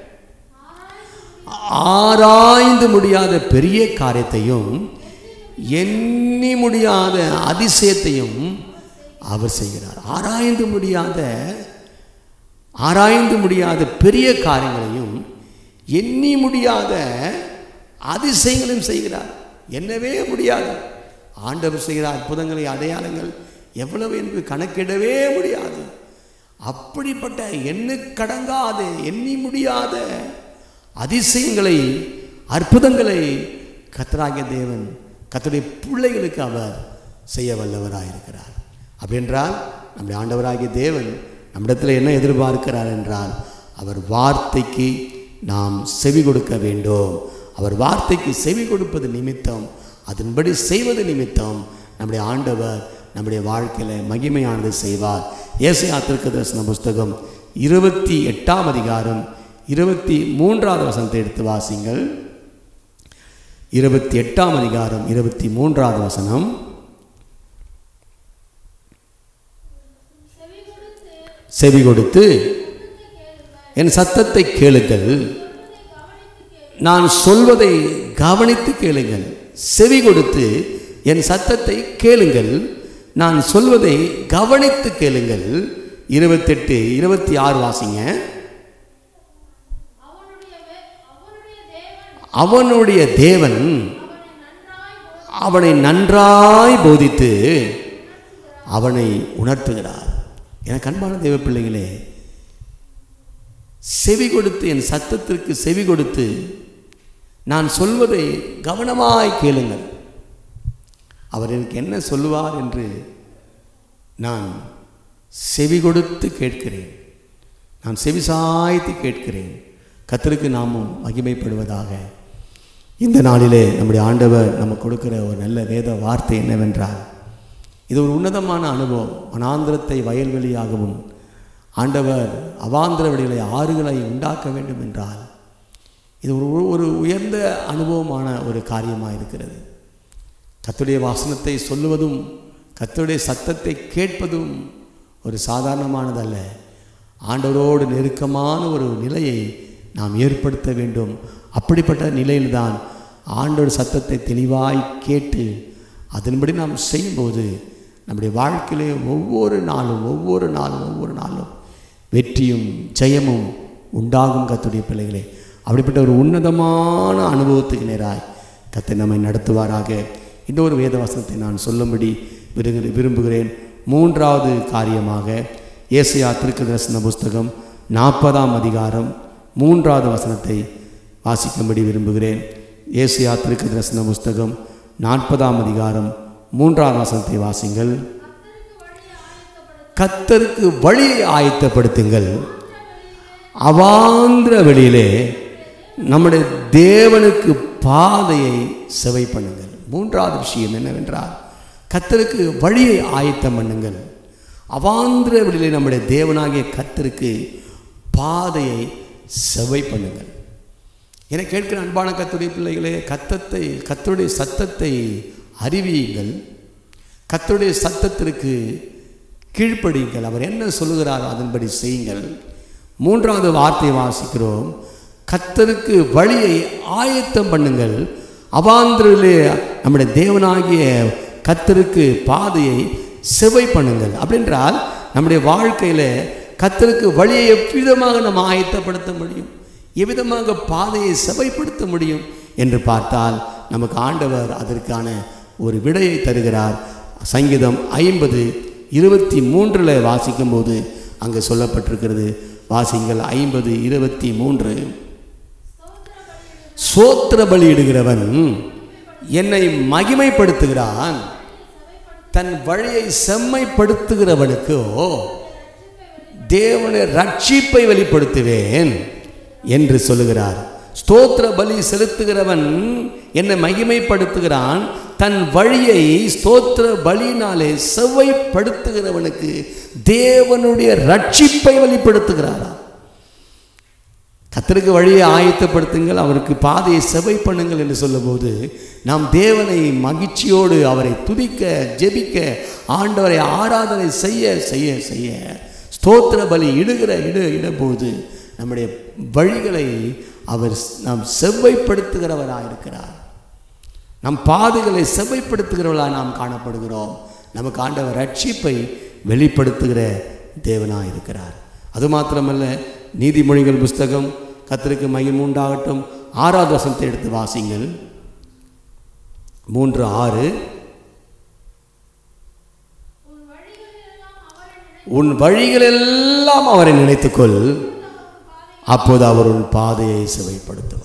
ஆராய்ந்து முடியாத பெரிய காரியத்தையும் எண்ணி முடியாத அதிசயத்தையும் அவர் செய்கிறார் ஆராய்ந்து முடியாத ஆராய்ந்து முடியாத பெரிய காரியங்களையும் எண்ணி முடியாத அதிசயங்களையும் செய்கிறார் எண்ணவே முடியாது ஆண்டவர் செய்கிற அற்புதங்களை அடையாளங்கள் எவ்வளவு என்று கணக்கிடவே முடியாது அப்படிப்பட்ட எண்ணுக்கடங்காத எண்ணி முடியாத அதிசயங்களை அற்புதங்களை கத்தராகிய தேவன் கத்தருடைய பிள்ளைகளுக்கு அவர் செய்ய வல்லவராயிருக்கிறார் அப்படின்றால் நம்முடைய ஆண்டவராகிய தேவன் நம்மிடத்தில் என்ன எதிர்பார்க்கிறார் என்றால் அவர் வார்த்தைக்கு நாம் செவி கொடுக்க வேண்டும் அவர் வார்த்தைக்கு செவி கொடுப்பது நிமித்தம் அதன்படி செய்வது நிமித்தம் நம்முடைய ஆண்டவர் நம்முடைய வாழ்க்கையில் மகிமையானது செய்வார் ஏசையா தீர்க்கதரிசன புஸ்தகம் இருபத்தி எட்டாம் அதிகாரம் இருபத்தி மூன்றாவது வசனத்தை எடுத்து வாசிங்கள் இருபத்தி எட்டாம் அதிகாரம் இருபத்தி மூன்றாவது வசனம் செவி கொடுத்து என் சத்தத்தை கேளுங்கள் நான் சொல்வதை கவனித்து கேளுங்கள் செவி கொடுத்து என் சத்தத்தை கேளுங்கள் நான் சொல்வதை கவனித்து கேளுங்கள் இருபத்தெட்டு இருபத்தி ஆறு வாசிங்க அவனுடைய வே- அவனுடைய அவனுடைய தேவன் தேவன் அவனை நன்றாய் போதி- அவனை நன்றாய் போதித்து அவனை உணர்த்துகிறார் எனக்கு அன்பான தேவ பிள்ளைகளே செவி கொடுத்து என் சத்தத்திற்கு செவி கொடுத்து நான் சொல்வதை கவனமாய் கேளுங்கள் அவர் எனக்கு என்ன சொல்லுவார் என்று நான் செவி கொடுத்து கேட்கிறேன் நான் செவி சாய்த்து கேட்கிறேன் கத்தருக்கு நாமும் மகிமைப்படுவதாக இந்த நாளிலே நம்முடைய ஆண்டவர் நமக்கு கொடுக்கிற ஒரு நல்ல வேத வார்த்தை என்னவென்றால் இது ஒரு உன்னதமான அனுபவம் வனாந்திரத்தை வயல்வெளியாகவும் ஆண்டவர் அவாந்திர வெளிகளை ஆறுகளை உண்டாக்க வேண்டும் என்றால் இது ஒரு ஒரு உயர்ந்த அனுபவமான ஒரு காரியமாக இருக்கிறது கர்த்தருடைய வாசனத்தை சொல்லுவதும் கர்த்தருடைய சத்தத்தை கேட்பதும் ஒரு சாதாரணமானதல்ல ஆண்டவரோடு நெருக்கமான ஒரு நிலையை நாம் ஏற்படுத்த வேண்டும் அப்படிப்பட்ட நிலையில்தான் ஆண்டவர் சத்தத்தை தெளிவாய் கேட்டு அதன்படி நாம் செய்யும்போது நம்முடைய வாழ்க்கையிலே ஒவ்வொரு நாளும் ஒவ்வொரு நாளும் ஒவ்வொரு நாளும் வெற்றியும் ஜெயமும் உண்டாகும் கத்துடைய பிள்ளைகளே அப்படிப்பட்ட ஒரு உன்னதமான அனுபவத்துக்கு நேராய் கத்தை நம்மை நடத்துவாராக இன்னொரு வேத வசனத்தை நான் சொல்லும்படி விரும்பு விரும்புகிறேன் மூன்றாவது காரியமாக ஏசையா திருக்கதர்சன புஸ்தகம் நாற்பதாம் அதிகாரம் மூன்றாவது வசனத்தை வாசிக்கும்படி விரும்புகிறேன் ஏசையா திருக்கதர்சன புஸ்தகம் நாற்பதாம் அதிகாரம் மூன்றாவது வசனத்தை வாசிங்கள் கர்த்தருக்கு வழியை ஆயத்தப்படுத்த கத்தருக்கு வழியை ஆயத்தப்படுத்துங்கள் அவாந்திர வெளியிலே நம்முடைய தேவனுக்கு பாதையை செவை பண்ணுங்கள் மூன்றாவது விஷயம் என்னவென்றால் கத்தருக்கு வழியை ஆயத்தம் பண்ணுங்கள் அவாந்திர வெளியிலே நம்முடைய தேவனாகிய கத்தருக்கு பாதையை செவை பண்ணுங்கள் என கேட்கிற அன்பான கத்துடைய பிள்ளைகளே கத்தத்தை கத்தருடைய சத்தத்தை அறிவியுங்கள் கத்தருடைய சத்தத்திற்கு கீழ்ப்படியுங்கள் அவர் என்ன சொல்லுகிறாரோ அதன்படி செய்யுங்கள் மூன்றாவது வார்த்தையை வாசிக்கிறோம் கத்தருக்கு வழியை ஆயத்தம் பண்ணுங்கள் அவாந்திரிலே நம்முடைய தேவனாகிய கத்தருக்கு பாதையை செவை பண்ணுங்கள் அப்படின்றால் நம்முடைய வாழ்க்கையில் கத்தருக்கு வழியை எவ்விதமாக நம்ம ஆயத்தப்படுத்த முடியும் எவ்விதமாக பாதையை செவைப்படுத்த முடியும் என்று பார்த்தால் நமக்கு ஆண்டவர் அதற்கான ஒரு விடையை தருகிறார் சங்கீதம் ஐம்பது இருபத்தி மூன்றில் வாசிக்கும்போது அங்கே சொல்லப்பட்டிருக்கிறது வாசிங்கள் ஐம்பது இருபத்தி மூன்று சோத்திர பலியிடுகிறவன் என்னை மகிமைப்படுத்துகிறான் தன் வழியை செம்மைப்படுத்துகிறவனுக்கோ தேவனை ரட்சிப்பை வெளிப்படுத்துவேன் என்று சொல்லுகிறார் ஸ்தோத்திர பலி செலுத்துகிறவன் என்னை மகிமைப்படுத்துகிறான் தன் வழியை ஸ்தோத்திர பலியினாலே செவ்வைப்படுத்துகிறவனுக்கு தேவனுடைய ரட்சிப்பை வெளிப்படுத்துகிறாரா கத்தருக்கு வழியை ஆயத்தப்படுத்துங்கள் அவருக்கு பாதையை செவை பண்ணுங்கள் என்று சொல்லும்போது நாம் தேவனை மகிழ்ச்சியோடு அவரை துதிக்க ஜெபிக்க ஆண்டவரை ஆராதனை செய்ய செய்ய செய்ய ஸ்தோத்திர பலி இடுகிற இடு இடும்போது நம்முடைய வழிகளை அவர் நாம் செவ்வைப்படுத்துகிறவராக இருக்கிறார் நம் பாதைகளை செவ்வைப்படுத்துகிறவர்களாக நாம் காணப்படுகிறோம் நமக்கு ஆண்டவர் ரட்சிப்பை வெளிப்படுத்துகிற தேவனாக இருக்கிறார் அது மாத்திரமல்ல நீதிமொழிகள் புஸ்தகம் கத்திற்கு மகிம் உண்டாகட்டும் ஆறாவது வசனத்தை எடுத்து வாசிங்கள் மூன்று ஆறு உன் வழிகளெல்லாம் அவரை நினை- உன் வழிகளெல்லாம் அவரை நினைத்துக்கொள் அப்போது அவர் உன் பாதையை செவைப்படுத்துவார்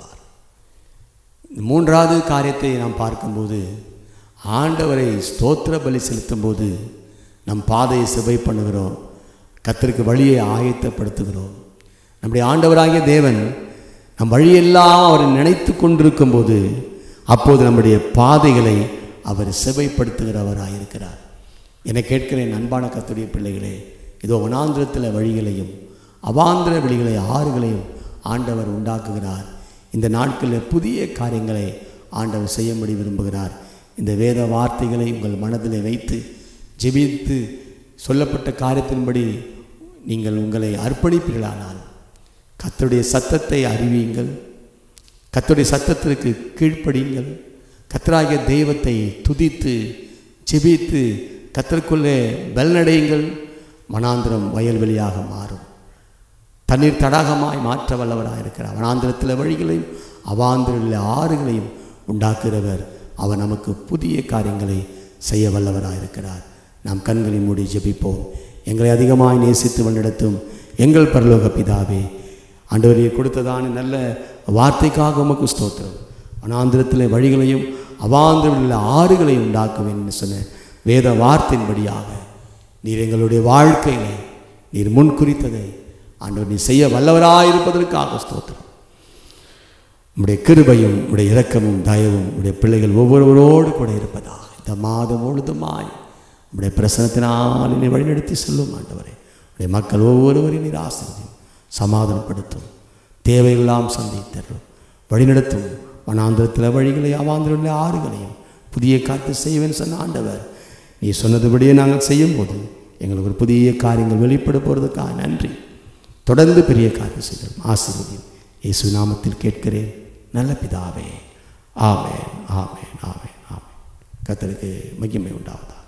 இந்த மூன்றாவது காரியத்தை நாம் பார்க்கும்போது ஆண்டவரை ஸ்தோத்திர பலி செலுத்தும்போது நம் பாதையை செவை பண்ணுகிறோம் கத்தருக்கு வழியை ஆயத்தப்படுத்துகிறோம் நம்முடைய ஆண்டவராகிய தேவன் நம் வழியெல்லாம் அவரை நினைத்து கொண்டிருக்கும்போது அப்போது நம்முடைய பாதைகளை அவர் செவைப்படுத்துகிறவராக இருக்கிறார் என கேட்கிறேன் அன்பான கத்துடைய பிள்ளைகளே இதோ வனாந்திரத்தில் வழிகளையும் அவாந்திர வழிகளை ஆறுகளையும் ஆண்டவர் உண்டாக்குகிறார் இந்த நாட்களில் புதிய காரியங்களை ஆண்டவர் செய்யும்படி விரும்புகிறார் இந்த வேத வார்த்தைகளை உங்கள் மனதில் வைத்து ஜெபித்து சொல்லப்பட்ட காரியத்தின்படி நீங்கள் உங்களை அர்ப்பணிப்பீர்களானால் கர்த்தருடைய சத்தத்தை அறிவியுங்கள் கர்த்தருடைய சத்தத்திற்கு கீழ்ப்படியுங்கள் கர்த்தராகிய தெய்வத்தை துதித்து ஜெபித்து கத்தருக்குள்ளே பலனடையுங்கள் மனாந்திரம் வயல்வெளியாக மாறும் தண்ணீர் தடாகமாய் மாற்ற வல்லவராக இருக்கிறார் வனாந்திரத்தில் வழிகளையும் அவாந்திரத்தில் ஆறுகளையும் உண்டாக்குகிறவர் அவர் நமக்கு புதிய காரியங்களை செய்ய வல்லவராக இருக்கிறார் நாம் கண்களை மூடி ஜெபிப்போம் எங்களை அதிகமாய் நேசித்து வழிநடத்தும் எங்கள் பரலோக பிதாவே ஆண்டவரே கொடுத்ததான நல்ல வார்த்தைக்காக உமக்கு ஸ்தோத்திரம் வனாந்திரத்தில் வழிகளையும் அவாந்திரத்தில் ஆறுகளையும் உண்டாக்குவேன் என்று சொன்ன வேத வார்த்தையின்படியாக நீர் எங்களுடைய வாழ்க்கையிலே நீர் முன் குறித்ததை ஆண்டவர் நீ செய்ய வல்லவராயிருப்பதற்காக ஸ்தோத்திரம் உம்முடைய கிருபையும் உடைய இரக்கமும் தயவும் உடைய பிள்ளைகள் ஒவ்வொருவரோடு கூட இருப்பதாக இந்த மாதம் முழுதுமாய் உடைய பிரசனத்தினால் என்னை வழிநடத்தி செல்லும் ஆண்டவரே உடைய மக்கள் ஒவ்வொருவரையும் நீர் ஆசிரியம் சமாதானப்படுத்தும் தேவையெல்லாம் சந்தித்தரும் வழிநடத்தும் வனாந்திரத்தில் வழிகளை அவாந்திரத்தில் ஆறுகளையும் புதிய காத்து செய்வேன் சொன்ன ஆண்டவர் நீ சொன்னதுபடியே நாங்கள் செய்யும்போது எங்களுக்கு ஒரு புதிய காரியங்கள் வெளிப்பட போகிறதுக்காக நன்றி தொடர்ந்து பெரிய காரியம் செய்தோம் ஆசீர்வதியும் இயேசு நாமத்தில் கேட்கிறேன் நல்ல பிதாவே ஆமென் ஆமென் ஆமென் ஆமென் கத்தருக்கு மகிமை உண்டாவதா